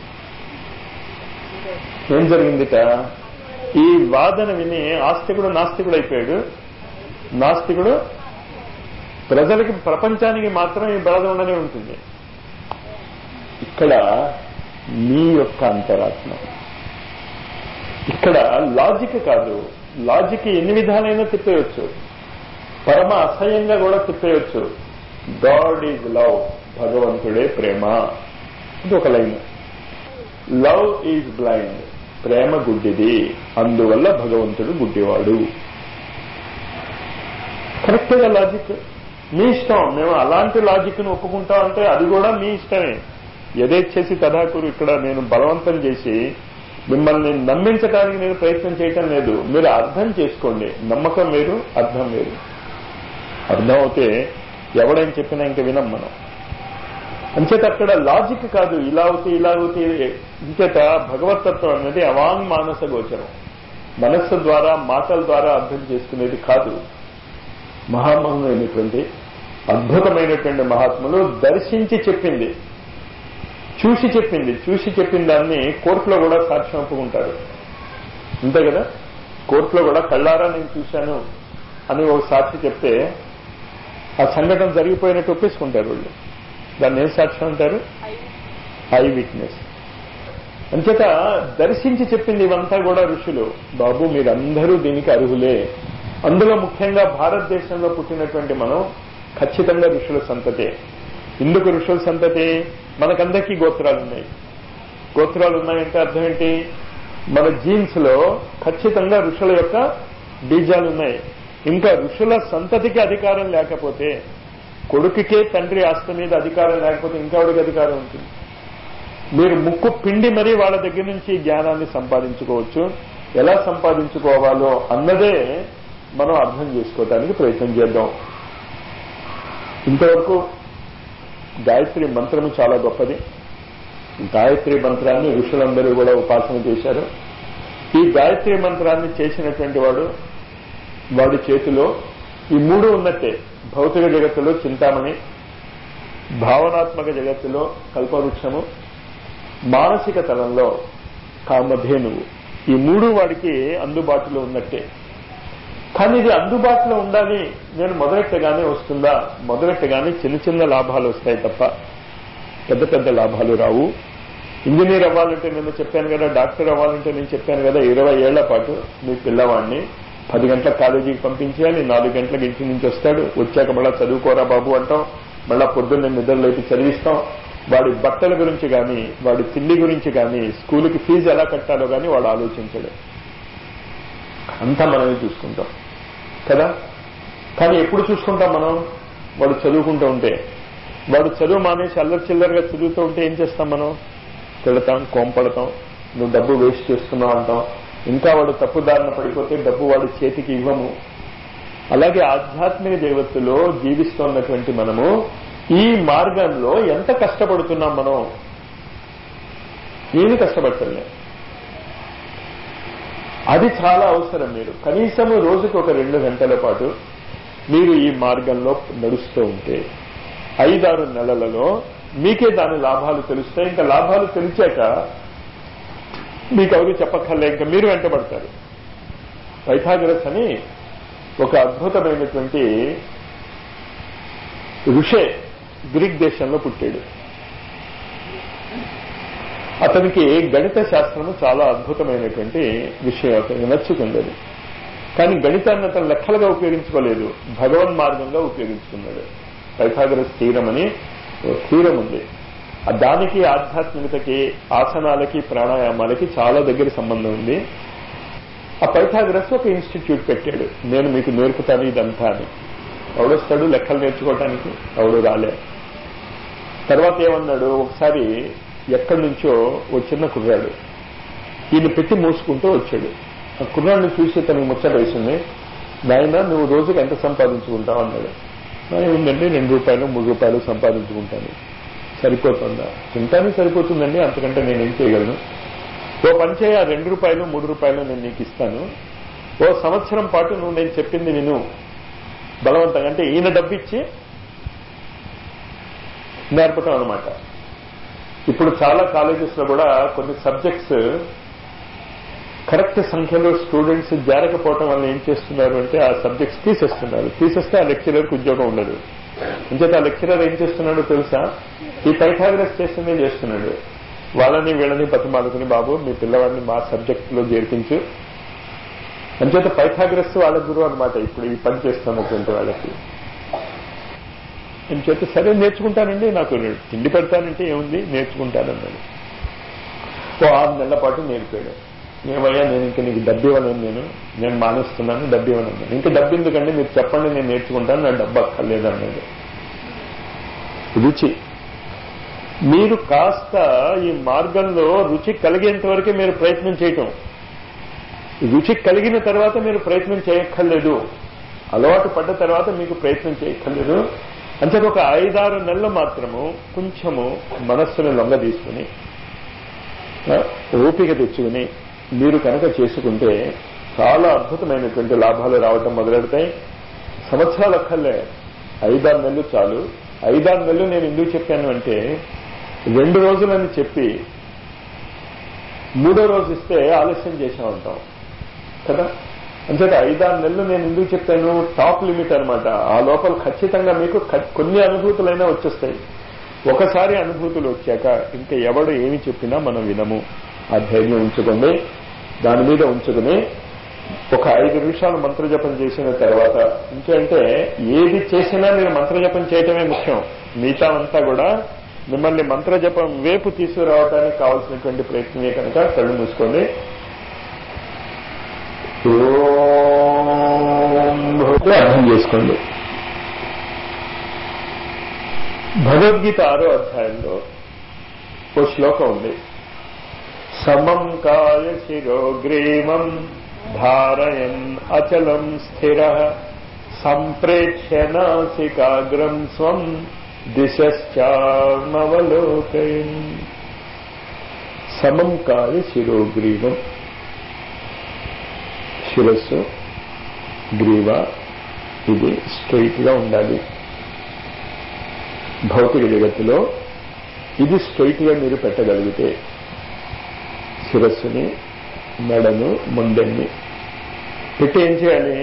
Speaker 1: ఏం జరిగిందిట ఈ వాదన విని ఆస్తికుడు నాస్తికుడు అయిపోయాడు నాస్తికుడు ప్రజలకి ప్రపంచానికి మాత్రం ఈ బెడద ఉండనే ఉంటుంది ఇక్కడ మీ యొక్క అంతరాత్మ ఇక్కడ లాజిక్ కాదు లాజిక్ ఎన్ని విధాలైనా తిప్పేయచ్చు పరమ అసహ్యంగా కూడా తిప్పేయచ్చు గాడ్ ఈజ్ లవ్ భగవంతుడే ప్రేమ ఇది ఒక లైన్ లవ్ ఈజ్ బ్లైండ్ ప్రేమ గుడ్డిది అందువల్ల భగవంతుడు గుడ్డివాడు కరెక్ట్గా లాజిక్ మీ ఇష్టం మేము అలాంటి లాజిక్ ను ఒప్పుకుంటాం అంటే అది కూడా మీ ఇష్టమే యథేచ్ఛసి తదాకురు ఇక్కడ నేను బలవంతం చేసి మిమ్మల్ని నమ్మించడానికి నేను ప్రయత్నం చేయటం లేదు మీరు అర్థం చేసుకోండి నమ్మకం వేరు అర్థం వేరు అర్థం అవుతే ఎవడేం చెప్పినా ఇంక వినం మనం అంచేత అక్కడ లాజిక్ కాదు ఇలా అవుతే ఇలా అవుతే ఇంచేత భగవతత్వం అనేది అవాంగ్ మానస గోచరం మనస్సు ద్వారా మాటల ద్వారా అర్థం చేసుకునేది కాదు మహామహమైనటువంటి అద్భుతమైనటువంటి మహాత్ములు దర్శించి చెప్పింది చూసి చెప్పింది చూసి చెప్పిన దాన్ని కోర్టులో కూడా సాక్ష్యం ఒప్పుకుంటారు అంతే కదా కోర్టులో కూడా కళ్ళారా నేను చూశాను అని ఒక సాక్షి చెప్తే ఆ సంఘటన జరిగిపోయినట్టు ఒప్పేసుకుంటారు వాళ్ళు దాన్ని ఏం సాక్ష్యం అంటారు ఐ విట్నెస్ అంచేత దర్శించి చెప్పింది ఇవంతా కూడా ఋషులు బాబు మీరందరూ దీనికి అర్హులే అందులో ముఖ్యంగా భారతదేశంలో పుట్టినటువంటి మనం ఖచ్చితంగా ఋషుల సంతతే ఎందుకు ఋషుల సంతతి మనకందరికీ గోత్రాలు ఉన్నాయి గోత్రాలు ఉన్నాయంటే అర్థం ఏంటి మన జీన్స్ లో ఖచ్చితంగా ఋషుల యొక్క బీజాలు ఉన్నాయి ఇంకా ఋషుల సంతతికి అధికారం లేకపోతే కొడుకుకే తండ్రి ఆస్తి మీద అధికారం లేకపోతే ఇంకెవడికి అధికారం ఉంటుంది మీరు ముక్కు పిండి మరీ వాళ్ళ దగ్గర నుంచి జ్ఞానాన్ని సంపాదించుకోవచ్చు ఎలా సంపాదించుకోవాలో అన్నదే మనం అర్థం చేసుకోవడానికి ప్రయత్నం చేద్దాం ఇంతవరకు గాయత్రి మంత్రము చాలా గొప్పది గాయత్రి మంత్రాన్ని ఋషులందరూ కూడా ఉపాసన చేశారు ఈ గాయత్రి మంత్రాన్ని చేసినటువంటి వాడు వాడి చేతిలో ఈ మూడు ఉన్నట్టే భౌతిక జగత్తులో చింతామణి భావనాత్మక జగత్తులో కల్పవృక్షము మానసిక తలంలో కామధేనువు ఈ మూడు వాడికి అందుబాటులో ఉన్నట్టే కానీ ఇది అందుబాటులో ఉండాలి నేను మొదలెట్టగానే వస్తుందా మొదలెట్టగానే చిన్న చిన్న లాభాలు వస్తాయి తప్ప పెద్ద పెద్ద లాభాలు రావు ఇంజనీర్ అవ్వాలంటే నేను చెప్పాను కదా డాక్టర్ అవ్వాలంటే నేను చెప్పాను కదా ఇరవై ఏళ్ల పాటు మీ పిల్లవాడిని పది గంటల కాలేజీకి పంపించేయాలి నాలుగు గంటలకు ఇంటి నుంచి వస్తాడు వచ్చాక మళ్ళా చదువుకోరా బాబు అంటాం మళ్ళా పొద్దున్న నిద్రలోకి చదివిస్తాం వాడి బట్టల గురించి కానీ వాడి తిండి గురించి కానీ స్కూల్కి ఫీజు ఎలా కట్టాలో కానీ వాడు ఆలోచించడు అంతా మనమే చూసుకుంటాం కదా కానీ ఎప్పుడు చూసుకుంటాం మనం వాడు చదువుకుంటూ ఉంటే వాడు చదువు మానేసి అల్లరి చిల్లరగా చదువుతూ ఉంటే ఏం చేస్తాం మనం తిడతాం కోంపడతాం నువ్వు డబ్బు వేస్ట్ చేస్తున్నావు అంటాం ఇంకా వాడు తప్పుదారిన పడిపోతే డబ్బు వాడి చేతికి ఇవ్వము అలాగే ఆధ్యాత్మిక జగత్తులో జీవిస్తున్నటువంటి మనము ఈ మార్గంలో ఎంత కష్టపడుతున్నాం మనం ఏమి కష్టపడతలే అది చాలా అవసరం మీరు కనీసము రోజుకు ఒక రెండు గంటల పాటు మీరు ఈ మార్గంలో నడుస్తూ ఉంటే ఐదారు నెలలలో మీకే దాని లాభాలు తెలుస్తాయి ఇంకా లాభాలు తెలిసాక మీకు ఎవరు చెప్పక్కర్లే ఇంకా మీరు వెంటబడతారు పైథాగరస్ అని ఒక అద్భుతమైనటువంటి ఋషే గ్రీక్ దేశంలో పుట్టాడు అతనికి గణిత శాస్త్రము చాలా అద్భుతమైనటువంటి విషయం అతనికి నచ్చుకుంది అది కానీ గణితాన్ని అతను లెక్కలుగా ఉపయోగించుకోలేదు భగవన్ మార్గంగా ఉపయోగించుకున్నాడు పైథాగరస్ తీరం అని తీరం ఉంది దానికి ఆధ్యాత్మికతకి ఆసనాలకి ప్రాణాయామాలకి చాలా దగ్గర సంబంధం ఉంది ఆ పైథాగరస్ ఒక ఇన్స్టిట్యూట్ పెట్టాడు నేను మీకు నేర్పుతాను ఇదంతా అని ఎవడొస్తాడు లెక్కలు నేర్చుకోవటానికి ఎవడు రాలే తర్వాత ఏమన్నాడు ఒకసారి ఎక్కడి నుంచో ఓ చిన్న కుర్రాడు ఈయన పెట్టి మూసుకుంటూ వచ్చాడు ఆ కుర్రాడిని చూసి తనకు ముచ్చట వేసింది నాయన నువ్వు రోజుకి ఎంత సంపాదించుకుంటావు అన్నాడు ఉందండి రెండు రూపాయలు మూడు రూపాయలు సంపాదించుకుంటాను సరిపోతుందా తింటానే సరిపోతుందండి అంతకంటే నేనేం చేయగలను ఓ పని చేయ రెండు రూపాయలు మూడు రూపాయలు నేను నీకు ఇస్తాను ఓ సంవత్సరం పాటు నువ్వు నేను చెప్పింది విను బలవంతంగా అంటే ఈయన డబ్బిచ్చి నేర్పటం అనమాట ఇప్పుడు చాలా కాలేజెస్ లో కూడా కొన్ని సబ్జెక్ట్స్ కరెక్ట్ సంఖ్యలో స్టూడెంట్స్ జారకపోవటం వల్ల ఏం చేస్తున్నారు అంటే ఆ సబ్జెక్ట్స్ తీసేస్తున్నారు తీసేస్తే ఆ లెక్చరర్కి ఉద్యోగం ఉండదు అంచేత ఆ లెక్చరర్ ఏం చేస్తున్నాడో తెలుసా ఈ పైథాగరస్ చేస్తుందే చేస్తున్నాడు వాళ్ళని వీళ్ళని బతిమాలుకుని బాబు మీ పిల్లవాడిని మా సబ్జెక్ట్ లో చేర్పించు అంచేత పైథాగరస్ వాళ్ళ గురువు అనమాట ఇప్పుడు ఈ పని చేస్తున్నటువంటి వాళ్ళకి నేను చేత సరే నేర్చుకుంటానండి నాకు తిండి పెడతానంటే ఏముంది నేర్చుకుంటానన్నాడు ఓ ఆరు నెలల పాటు నేర్పాడు ఏమయ్యా నేను ఇంకా నీకు డబ్బు ఇవ్వను నేను నేను మానేస్తున్నాను డబ్బు ఇవ్వను అన్నాను ఇంకా డబ్బు ఎందుకండి మీరు చెప్పండి నేను నేర్చుకుంటాను నా డబ్బు అక్కర్లేదు అన్నాడు రుచి మీరు కాస్త ఈ మార్గంలో రుచి కలిగేంత వరకే మీరు ప్రయత్నం చేయటం రుచి కలిగిన తర్వాత మీరు ప్రయత్నం చేయక్కర్లేదు అలవాటు పడ్డ తర్వాత మీకు ప్రయత్నం చేయక్కర్లేదు అంటే ఒక ఐదారు నెలలు మాత్రము కొంచెము మనస్సును లొంగ తీసుకుని ఓపిక తెచ్చుకుని మీరు కనుక చేసుకుంటే చాలా అద్భుతమైనటువంటి లాభాలు రావటం మొదలెడతాయి సంవత్సరాలు అక్కర్లే ఐదారు నెలలు చాలు ఐదారు నెలలు నేను ఎందుకు చెప్పాను అంటే రెండు రోజులని చెప్పి మూడో రోజు ఇస్తే ఆలస్యం చేసా ఉంటాం కదా అంచేత ఐదారు నెలలు నేను ఎందుకు చెప్పాను టాప్ లిమిట్ అనమాట ఆ లోపల ఖచ్చితంగా మీకు కొన్ని అనుభూతులైనా వచ్చేస్తాయి ఒకసారి అనుభూతులు వచ్చాక ఇంకా ఎవడు ఏమి చెప్పినా మనం వినము ఆ ధైర్యం ఉంచుకోండి దాని మీద ఉంచుకుని ఒక ఐదు నిమిషాలు మంత్రజపం చేసిన తర్వాత ఇంకేంటే ఏది చేసినా మీరు మంత్రజపం చేయటమే ముఖ్యం మిగతా అంతా కూడా మిమ్మల్ని మంత్రజపం వేపు తీసుకురావడానికి కావాల్సినటువంటి ప్రయత్నమే కనుక కళ్ళు మూసుకోండి అర్థం చేసుకోండి భగవద్గీత ఆరో అధ్యాయంలో ఓ శ్లోకం ఉంది సమం కాయ శిరోగ్రీమం ధారయన్ అచలం స్థిర సంప్రేక్ష్య నాసికాగ్రం స్వం దిశామవలోకయన్ సమం కాయ శిరోగ్రీవం శిరస్సు గ్రీవ ఇది స్ట్రైట్ గా ఉండాలి భౌతిక జగత్తులో ఇది స్ట్రైట్ గా మీరు పెట్టగలిగితే శిరస్సుని మెడను ముండెన్ని పెట్టి ఏం చేయాలి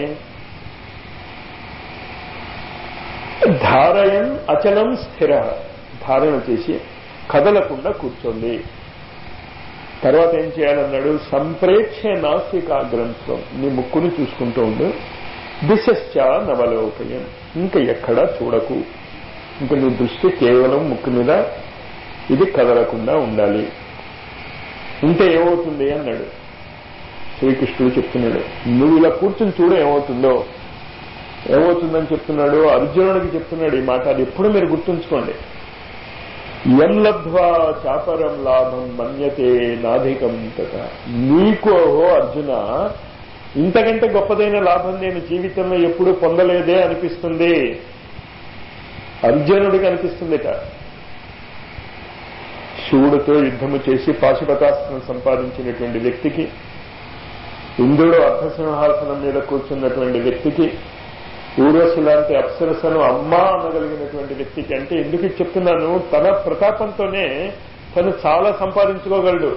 Speaker 1: ధారయం అచలం స్థిర ధారణ చేసి కదలకుండా కూర్చోండి తర్వాత ఏం చేయాలన్నాడు సంప్రేక్ష నాసికాగ్రంథం నీ ముక్కును చూసుకుంటూ ఉండు దిశశ్చ నవలోకయం ఇంకా ఎక్కడా చూడకు ఇంకా నీ దృష్టి కేవలం ముక్కు మీద ఇది కదలకుండా ఉండాలి ఉంటే ఏమవుతుంది అన్నాడు శ్రీకృష్ణుడు చెప్తున్నాడు నువ్వు ఇలా కూర్చుని చూడు ఏమవుతుందో ఏమవుతుందని చెప్తున్నాడు అర్జునుడికి చెప్తున్నాడు ఈ మాట అది ఎప్పుడు మీరు గుర్తుంచుకోండి ఎం లబ్ధ్వా చాపరం లాభం మన్యతే నాధికం తట నీకు ఓహో అర్జున ఇంతకంటే గొప్పదైన లాభం నేను జీవితంలో ఎప్పుడూ పొందలేదే అనిపిస్తుంది అర్జునుడికి అనిపిస్తుందిట శివుడితో యుద్ధము చేసి పాశుపతాస్త్రం సంపాదించినటువంటి వ్యక్తికి ఇంద్రుడు అర్ధసింహాసనం మీద కూర్చున్నటువంటి వ్యక్తికి ఊర్వశి లాంటి అప్సరసను అమ్మా అనగలిగినటువంటి వ్యక్తికి అంటే ఎందుకు ఇది చెప్తున్నాను తన ప్రతాపంతోనే తను చాలా సంపాదించుకోగలడు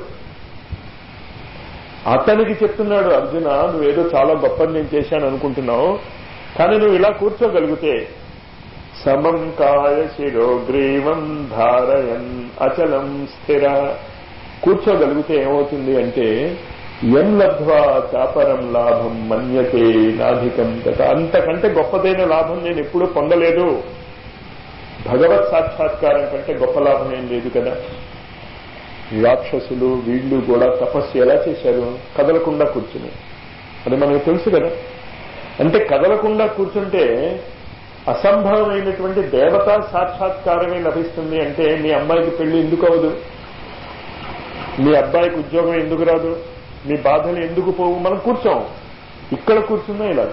Speaker 1: అతనికి చెప్తున్నాడు అర్జున నువ్వేదో చాలా గొప్పది నేను చేశాను అనుకుంటున్నావు కానీ నువ్వు ఇలా కూర్చోగలిగితే సమం కాయ శిరో గ్రీవం ధారయన్ అచలం స్థిర కూర్చోగలిగితే ఏమవుతుంది అంటే ఎం లబ్ధ్వా చాపరం లాభం మన్యతే నాధికం తట అంతకంటే గొప్పదైన లాభం నేను ఎప్పుడూ పొందలేదు భగవత్ సాక్షాత్కారం కంటే గొప్ప లాభం ఏం లేదు కదా రాక్షసులు వీళ్ళు కూడా తపస్సు ఎలా చేశారు కదలకుండా కూర్చుని అది మనకు తెలుసు కదా అంటే కదలకుండా కూర్చుంటే అసంభవమైనటువంటి దేవతా సాక్షాత్కారమే లభిస్తుంది అంటే మీ అమ్మాయికి పెళ్లి ఎందుకు అవదు మీ అబ్బాయికి ఉద్యోగం ఎందుకు రాదు మీ బాధలు ఎందుకు పోవు మనం కూర్చోం ఇక్కడ కూర్చున్నా ఇలా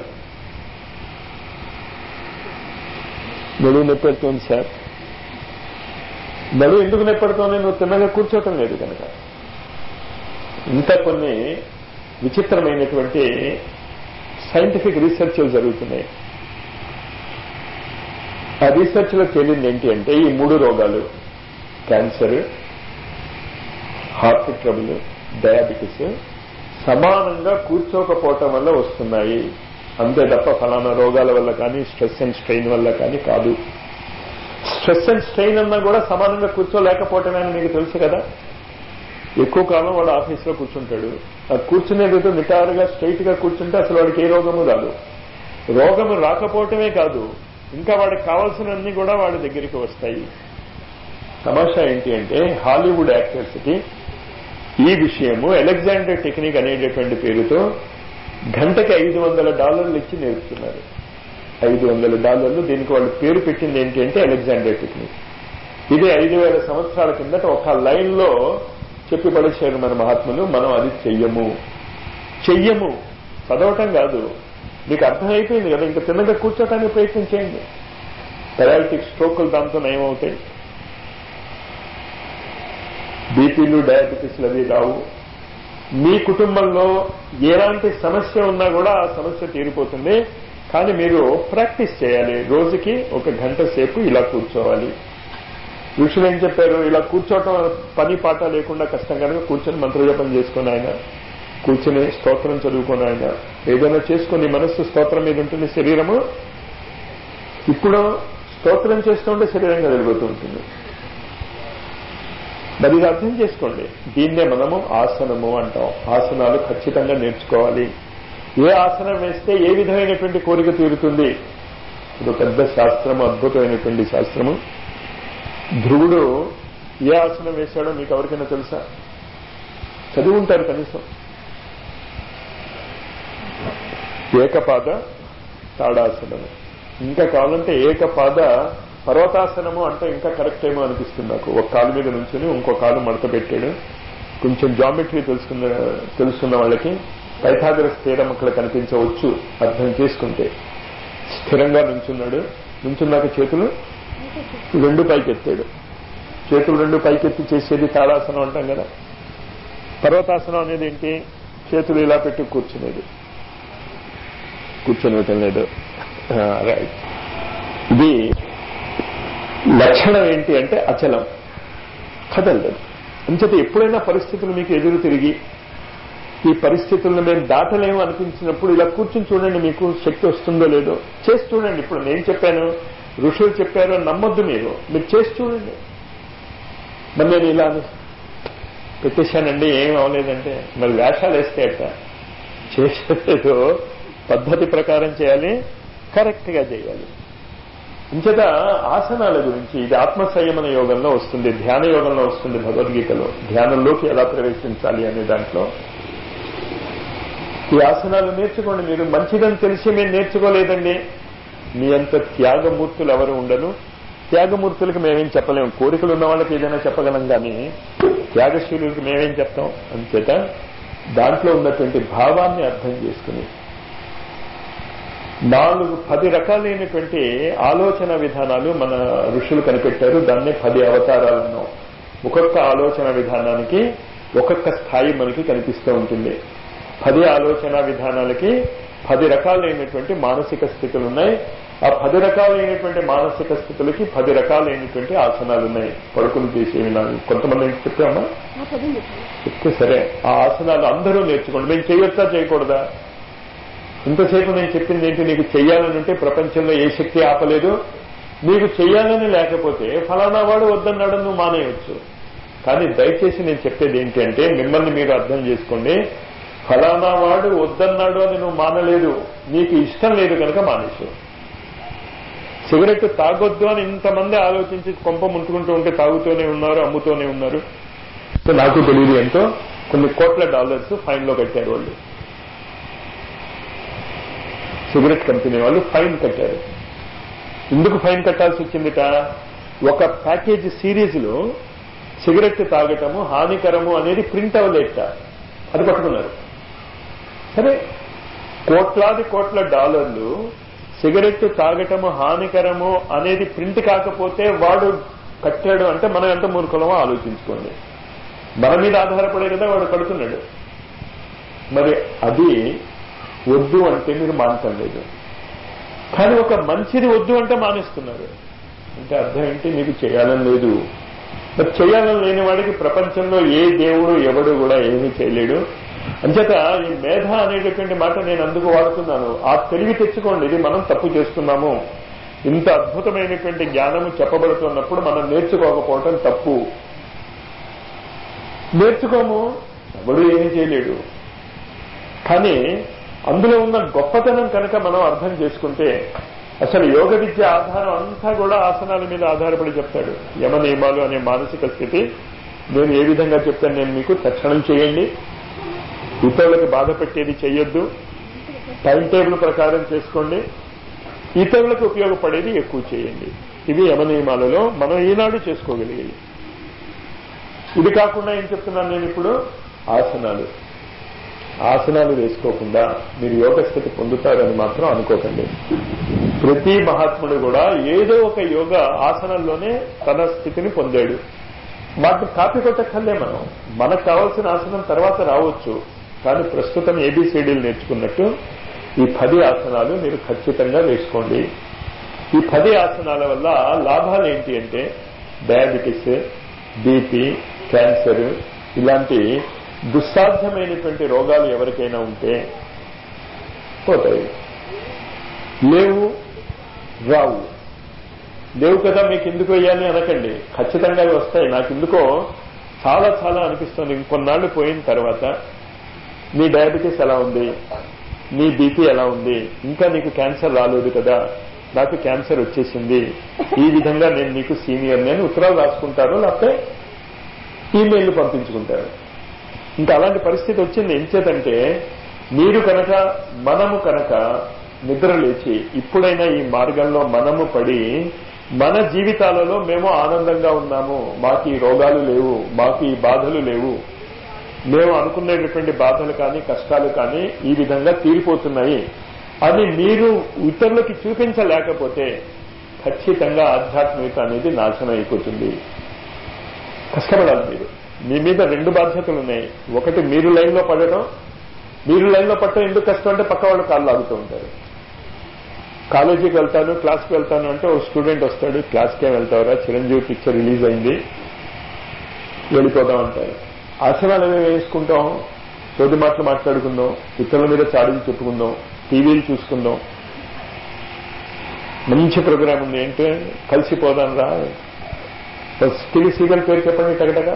Speaker 1: నడువు నొప్పెడుతోంది సార్ నడువు ఎందుకు నొప్పెడుతోంది నువ్వు తిన్నగా కూర్చోటం లేదు కనుక ఇంకా కొన్ని విచిత్రమైనటువంటి సైంటిఫిక్ రీసెర్చ్లు జరుగుతున్నాయి ఆ రీసెర్చ్ లో తేలింది ఏంటి అంటే ఈ మూడు రోగాలు క్యాన్సర్ హార్ట్ ట్రబుల్ డయాబెటిస్ సమానంగా కూర్చోకపోవటం వల్ల వస్తున్నాయి అంతే తప్ప ఫలానా రోగాల వల్ల కానీ స్ట్రెస్ అండ్ స్ట్రెయిన్ వల్ల కానీ కాదు స్ట్రెస్ అండ్ స్ట్రెయిన్ అన్నా కూడా సమానంగా కూర్చోలేకపోవటమే అని మీకు తెలుసు కదా ఎక్కువ కాలం వాడు ఆఫీస్లో కూర్చుంటాడు ఆ కూర్చునేది నిటారుగా స్ట్రైట్ గా కూర్చుంటే అసలు వాడికి ఏ రోగము రాదు రోగము రాకపోవటమే కాదు ఇంకా వాడికి కావాల్సినవన్నీ కూడా వాడి దగ్గరికి వస్తాయి తమాషా ఏంటి అంటే హాలీవుడ్ యాక్టర్స్ కి ఈ విషయము అలెగ్జాండర్ టెక్నిక్ అనేటటువంటి పేరుతో గంటకి ఐదు వందల డాలర్లు ఇచ్చి నేర్పుతున్నారు ఐదు వందల డాలర్లు దీనికి వాళ్ళు పేరు పెట్టింది ఏంటి అంటే అలెగ్జాండర్ టెక్నిక్ ఇది ఐదు వేల సంవత్సరాల కిందట ఒక లైన్ లో చెప్పి పడేశారు మన మహాత్ములు మనం అది చెయ్యము చెయ్యము చదవటం కాదు మీకు అర్థమైపోయింది కదా ఇంకా తిన్నగా కూర్చోటానికి ప్రయత్నం చేయండి పెరాలిటిక్ స్ట్రోకులు దాంతో నయమవుతాయి బీపీలు డయాబెటీస్లు అవి రావు మీ కుటుంబంలో ఎలాంటి సమస్య ఉన్నా కూడా ఆ సమస్య తీరిపోతుంది కానీ మీరు ప్రాక్టీస్ చేయాలి రోజుకి ఒక గంట సేపు ఇలా కూర్చోవాలి ఋషులు ఏం చెప్పారు ఇలా కూర్చోవటం పని పాట లేకుండా కష్టం కనుక కూర్చొని మంత్రజపం చేసుకుని ఆయన కూర్చుని స్తోత్రం చదువుకుని ఆయన ఏదైనా చేసుకుని మనస్సు స్తోత్రం మీద ఉంటుంది శరీరము ఇప్పుడు స్తోత్రం చేస్తుంటే శరీరం కదిలిపోతూ ఉంటుంది మరి ఇది అర్థం చేసుకోండి దీన్నే మనము ఆసనము అంటాం ఆసనాలు ఖచ్చితంగా నేర్చుకోవాలి ఏ ఆసనం వేస్తే ఏ విధమైనటువంటి కోరిక తీరుతుంది ఇది పెద్ద శాస్త్రము అద్భుతమైనటువంటి శాస్త్రము ధ్రువుడు ఏ ఆసనం వేశాడో మీకు ఎవరికైనా తెలుసా చదివి ఉంటారు కనీసం ఏకపాద తాడాసనము ఇంకా కావాలంటే ఏకపాద పర్వతాసనము అంటే ఇంకా కరెక్ట్ ఏమో అనిపిస్తుంది నాకు ఒక కాలు మీద నుంచుని ఇంకో కాలు మడత పెట్టాడు కొంచెం జామెట్రీ తెలుసుకున్న తెలుసుకున్న వాళ్ళకి పైథాగరస్ స్థిరం అక్కడ కనిపించవచ్చు అర్థం చేసుకుంటే స్థిరంగా నుంచున్నాడు నుంచున్నాక చేతులు రెండు పైకెత్తాడు చేతులు రెండు పైకెత్తి చేసేది తాళాసనం అంటాం కదా పర్వతాసనం అనేది ఏంటి చేతులు ఇలా పెట్టి కూర్చునేది కూర్చొనివ్వటం లేదు రైట్ ఇది లక్షణం ఏంటి అంటే అచలం కదలదు అంచేత ఎప్పుడైనా పరిస్థితులు మీకు ఎదురు తిరిగి ఈ పరిస్థితులను మేము దాటలేము అనిపించినప్పుడు ఇలా కూర్చుని చూడండి మీకు శక్తి వస్తుందో లేదో చేసి చూడండి ఇప్పుడు నేను చెప్పాను ఋషులు చెప్పారు నమ్మొద్దు మీరు మీరు చేసి చూడండి మరి నేను ఇలా పెట్టేశానండి ఏం అవలేదంటే మరి వేషాలు వేస్తే అట్ట చేసేదో పద్ధతి ప్రకారం చేయాలి కరెక్ట్ గా చేయాలి ఇంచేత ఆసనాల గురించి ఇది ఆత్మ సంయమన యోగంలో వస్తుంది ధ్యాన యోగంలో వస్తుంది భగవద్గీతలో ధ్యానంలోకి ఎలా ప్రవేశించాలి అనే దాంట్లో ఈ ఆసనాలు నేర్చుకోండి మీరు మంచిదని తెలిసి మేము నేర్చుకోలేదండి మీ అంత త్యాగమూర్తులు ఎవరు ఉండరు త్యాగమూర్తులకు మేమేం చెప్పలేము కోరికలు ఉన్న వాళ్ళకి ఏదైనా చెప్పగలం కానీ త్యాగశీలులకు మేమేం చెప్తాం అంచేత దాంట్లో ఉన్నటువంటి భావాన్ని అర్థం చేసుకుని నాలుగు పది రకాలైనటువంటి ఆలోచన విధానాలు మన ఋషులు కనిపెట్టారు దాన్నే పది అవతారాలు అన్నాం ఒక్కొక్క ఆలోచన విధానానికి ఒక్కొక్క స్థాయి మనకి కనిపిస్తూ ఉంటుంది పది ఆలోచన విధానాలకి పది రకాలైనటువంటి మానసిక స్థితులు ఉన్నాయి ఆ పది రకాలైనటువంటి మానసిక స్థితులకి పది రకాలైనటువంటి ఆసనాలు ఉన్నాయి పడుకుని చేసేవి నాకు కొంతమంది చెప్పామా చెప్తే సరే ఆ ఆసనాలు అందరూ నేర్చుకోండి మేము చేయొచ్చా చేయకూడదా ఇంతసేపు నేను చెప్పింది ఏంటి నీకు చెయ్యాలని ఉంటే ప్రపంచంలో ఏ శక్తి ఆపలేదు నీకు చెయ్యాలని లేకపోతే ఫలానా వాడు వద్దన్నాడు నువ్వు మానేయచ్చు కానీ దయచేసి నేను చెప్పేది ఏంటి అంటే మిమ్మల్ని మీరు అర్థం చేసుకోండి ఫలానా వాడు వద్దన్నాడు అని నువ్వు మానలేదు నీకు ఇష్టం లేదు కనుక మానేసు సిగరెట్ తాగొద్దు అని ఇంతమంది ఆలోచించి కొంప ముట్టుకుంటూ ఉంటే తాగుతూనే ఉన్నారు అమ్ముతూనే ఉన్నారు సో నాకు తెలియదు ఎంతో కొన్ని కోట్ల డాలర్స్ ఫైన్ లో కట్టారు వాళ్ళు సిగరెట్ కంపెనీ వాళ్ళు ఫైన్ కట్టారు ఎందుకు ఫైన్ కట్టాల్సి వచ్చిందిట ఒక ప్యాకేజ్ సిరీస్ లో సిగరెట్ తాగటము హానికరము అనేది ప్రింట్ అవ్వలేట అది పట్టుకున్నారు సరే కోట్లాది కోట్ల డాలర్లు సిగరెట్ తాగటము హానికరము అనేది ప్రింట్ కాకపోతే వాడు కట్టాడు అంటే మనం ఎంత మూర్ఖలమో ఆలోచించుకోండి మన మీద ఆధారపడే కదా వాడు కడుతున్నాడు మరి అది వద్దు అంటే మీరు మానటం లేదు కానీ ఒక మంచిది వద్దు అంటే మానేస్తున్నారు అంటే అర్థం ఏంటి మీకు చేయాలని లేదు మరి చేయాలని లేని వాడికి ప్రపంచంలో ఏ దేవుడు ఎవడు కూడా ఏమీ చేయలేడు అంచేత ఈ మేధ అనేటటువంటి మాట నేను అందుకు వాడుతున్నాను ఆ తెలివి తెచ్చుకోండి ఇది మనం తప్పు చేస్తున్నాము ఇంత అద్భుతమైనటువంటి జ్ఞానము చెప్పబడుతున్నప్పుడు మనం నేర్చుకోకపోవటం తప్పు నేర్చుకోము ఎవడు ఏమీ చేయలేడు కానీ అందులో ఉన్న గొప్పతనం కనుక మనం అర్థం చేసుకుంటే అసలు యోగ విద్య ఆధారం అంతా కూడా ఆసనాల మీద ఆధారపడి చెప్తాడు యమ నియమాలు అనే మానసిక స్థితి నేను ఏ విధంగా చెప్తాను నేను మీకు తక్షణం చేయండి ఇతరులకు బాధ పెట్టేది చేయొద్దు టైం టేబుల్ ప్రకారం చేసుకోండి ఇతరులకు ఉపయోగపడేది ఎక్కువ చేయండి ఇవి యమ నియమాలలో మనం ఈనాడు చేసుకోగలిగేది ఇది కాకుండా ఏం చెప్తున్నాను నేను ఇప్పుడు ఆసనాలు ఆసనాలు వేసుకోకుండా మీరు యోగ స్థితి పొందుతారని మాత్రం అనుకోకండి ప్రతి మహాత్ముడు కూడా ఏదో ఒక యోగ ఆసనంలోనే తన స్థితిని పొందాడు వాటిని కాపీ కొట్టక్కర్లే మనం మనకు కావాల్సిన ఆసనం తర్వాత రావచ్చు కానీ ప్రస్తుతం ఏబిసిడీలు నేర్చుకున్నట్టు ఈ పది ఆసనాలు మీరు ఖచ్చితంగా వేసుకోండి ఈ పది ఆసనాల వల్ల లాభాలు ఏంటి అంటే డయాబెటిస్ బీపీ క్యాన్సర్ ఇలాంటి దుస్సాధ్యమైనటువంటి రోగాలు ఎవరికైనా ఉంటే పోతాయి లేవు రావు లేవు కదా మీకు ఎందుకు వేయాలి అనకండి ఖచ్చితంగా అవి వస్తాయి నాకు ఎందుకో చాలా చాలా అనిపిస్తుంది ఇంకొన్నాళ్ళు పోయిన తర్వాత నీ డయాబెటీస్ ఎలా ఉంది నీ బీపీ ఎలా ఉంది ఇంకా నీకు క్యాన్సర్ రాలేదు కదా నాకు క్యాన్సర్ వచ్చేసింది ఈ విధంగా నేను నీకు సీనియర్ నేను ఉత్తరాలు రాసుకుంటారు లేకపోతే ఈమెయిల్ పంపించుకుంటారు ఇంకా అలాంటి పరిస్థితి వచ్చింది ఎంచేతంటే మీరు కనుక మనము కనుక నిద్ర లేచి ఇప్పుడైనా ఈ మార్గంలో మనము పడి మన జీవితాలలో మేము ఆనందంగా ఉన్నాము మాకు ఈ రోగాలు లేవు మాకు ఈ బాధలు లేవు మేము అనుకునేటటువంటి బాధలు కానీ కష్టాలు కానీ ఈ విధంగా తీరిపోతున్నాయి అని మీరు ఇతరులకి చూపించలేకపోతే ఖచ్చితంగా ఆధ్యాత్మికత అనేది నాశనం అయిపోతుంది కష్టపడాలి మీరు మీ మీద రెండు బాధ్యతలు ఉన్నాయి ఒకటి మీరు లైన్లో పడటం మీరు లైన్లో పట్టడం ఎందుకు కష్టం అంటే పక్క వాళ్ళు కాళ్ళు లాగుతూ ఉంటారు కాలేజీకి వెళ్తాను క్లాస్కి వెళ్తాను అంటే ఒక స్టూడెంట్ వస్తాడు క్లాస్కే వెళ్తావురా చిరంజీవి పిక్చర్ రిలీజ్ అయింది వెళ్ళిపోదాం అంటారు ఆసనాలు ఏమేమి వేసుకుంటాం చోటు మాటలు మాట్లాడుకుందాం ఇతరుల మీద చాడీలు చెప్పుకుందాం టీవీలు చూసుకుందాం మంచి ప్రోగ్రామ్ ఉంది ఏంటి కలిసిపోదాం రా టీవీ సీరియల్ పేరు చెప్పండి టగటగా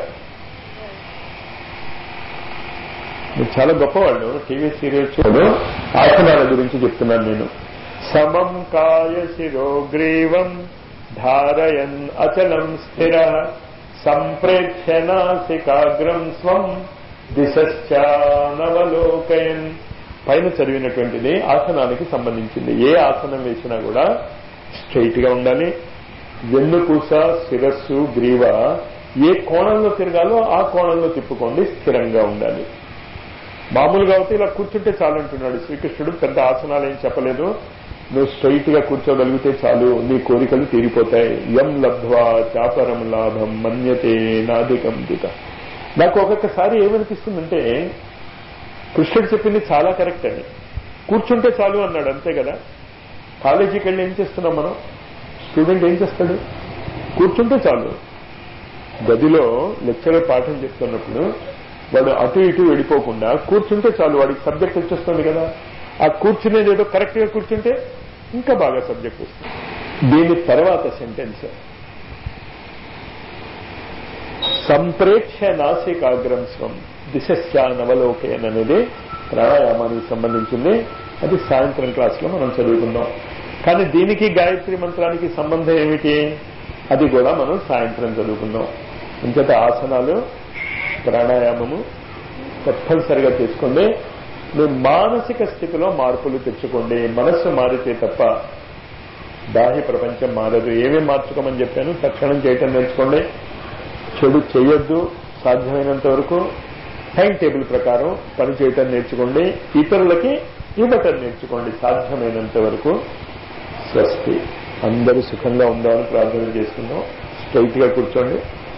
Speaker 1: మీరు చాలా గొప్పవాళ్ళు టీవీ సీరియల్ చూడు ఆసనాల గురించి చెప్తున్నాను నేను సమం కాయ శిరోగ్రీవం ధారయన్ అచలం స్థిర సంప్రేక్ష నాసికాగ్రం స్వం దిశానవలోకయన్ పైన చదివినటువంటిది ఆసనానికి సంబంధించింది ఏ ఆసనం వేసినా కూడా స్ట్రైట్ గా ఉండాలి వెన్నుపూస శిరస్సు గ్రీవ ఏ కోణంలో తిరగాలో ఆ కోణంలో తిప్పుకోండి స్థిరంగా ఉండాలి మామూలుగా అయితే ఇలా కూర్చుంటే చాలు అంటున్నాడు శ్రీకృష్ణుడు పెద్ద ఆసనాలు ఏం చెప్పలేదు నువ్వు స్ట్రైట్ గా కూర్చోగలిగితే చాలు నీ కోరికలు తీరిపోతాయి యం లబ్ధ్వా చాపరం లాభం మన్యతే నాదికం దిత నాకు ఒక్కొక్కసారి ఏమనిపిస్తుందంటే కృష్ణుడు చెప్పింది చాలా కరెక్ట్ అని కూర్చుంటే చాలు అన్నాడు అంతే కదా కాలేజీకి వెళ్ళి ఏం చేస్తున్నాం మనం స్టూడెంట్ ఏం చేస్తాడు కూర్చుంటే చాలు గదిలో లెక్చరర్ పాఠం చెప్తున్నప్పుడు వాడు అటు ఇటు వెళ్ళిపోకుండా కూర్చుంటే చాలు వాడికి సబ్జెక్ట్ వచ్చేస్తుంది కదా ఆ కూర్చునేది ఏదో కరెక్ట్ గా కూర్చుంటే ఇంకా బాగా సబ్జెక్ట్ వస్తుంది దీని తర్వాత సెంటెన్స్ సంప్రేక్ష నాసికాగ్రం స్వం దిశస్యానవలోకయన్ అనేది ప్రాణాయామానికి సంబంధించింది అది సాయంత్రం క్లాస్ లో మనం చదువుకుందాం కానీ దీనికి గాయత్రి మంత్రానికి సంబంధం ఏమిటి అది కూడా మనం సాయంత్రం చదువుకుందాం ఇంకట ఆసనాలు ప్రాణాయామము తప్పనిసరిగా చేసుకోండి మీ మానసిక స్థితిలో మార్పులు తెచ్చుకోండి మనస్సు మారితే తప్ప బాహ్య ప్రపంచం మారదు ఏమేమి మార్చుకోమని చెప్పాను తక్షణం చేయటం నేర్చుకోండి చెడు చేయొద్దు సాధ్యమైనంత వరకు టైం టేబుల్ ప్రకారం పని చేయటం నేర్చుకోండి ఇతరులకి ఇవ్వటం నేర్చుకోండి సాధ్యమైనంత వరకు స్వస్తి అందరూ సుఖంగా ఉందామని ప్రార్థన చేసుకుందాం స్ట్రైట్ గా కూర్చోండి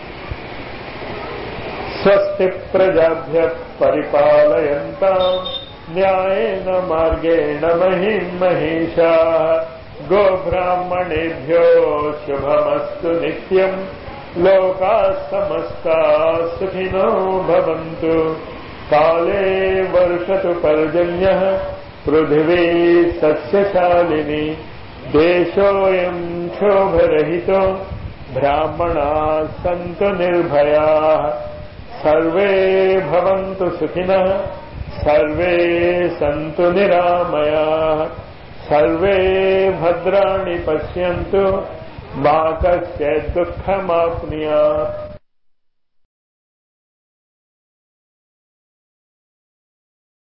Speaker 1: స్వస్తి ప్రజాభ్య పరిపాలయంతా న్యాయేన మార్గేణ మహిం మహిషా గోబ్రాహ్మణేభ్యో శుభమస్తు నిత్యం లోకా సమస్తా సుఖినో భవంతు కాలే వర్షతు పర్జన్య పృథివీ సస్యశాలిని దేశోయం క్షోభరహితో బ్రాహ్మణా సంతు నిర్భయా సర్వే భవంతు సుఖినః సర్వే సంతు నిరామయా సర్వే భద్రాణి పశ్యంతు మా కస్య దుఃఖమాప్నుయాత్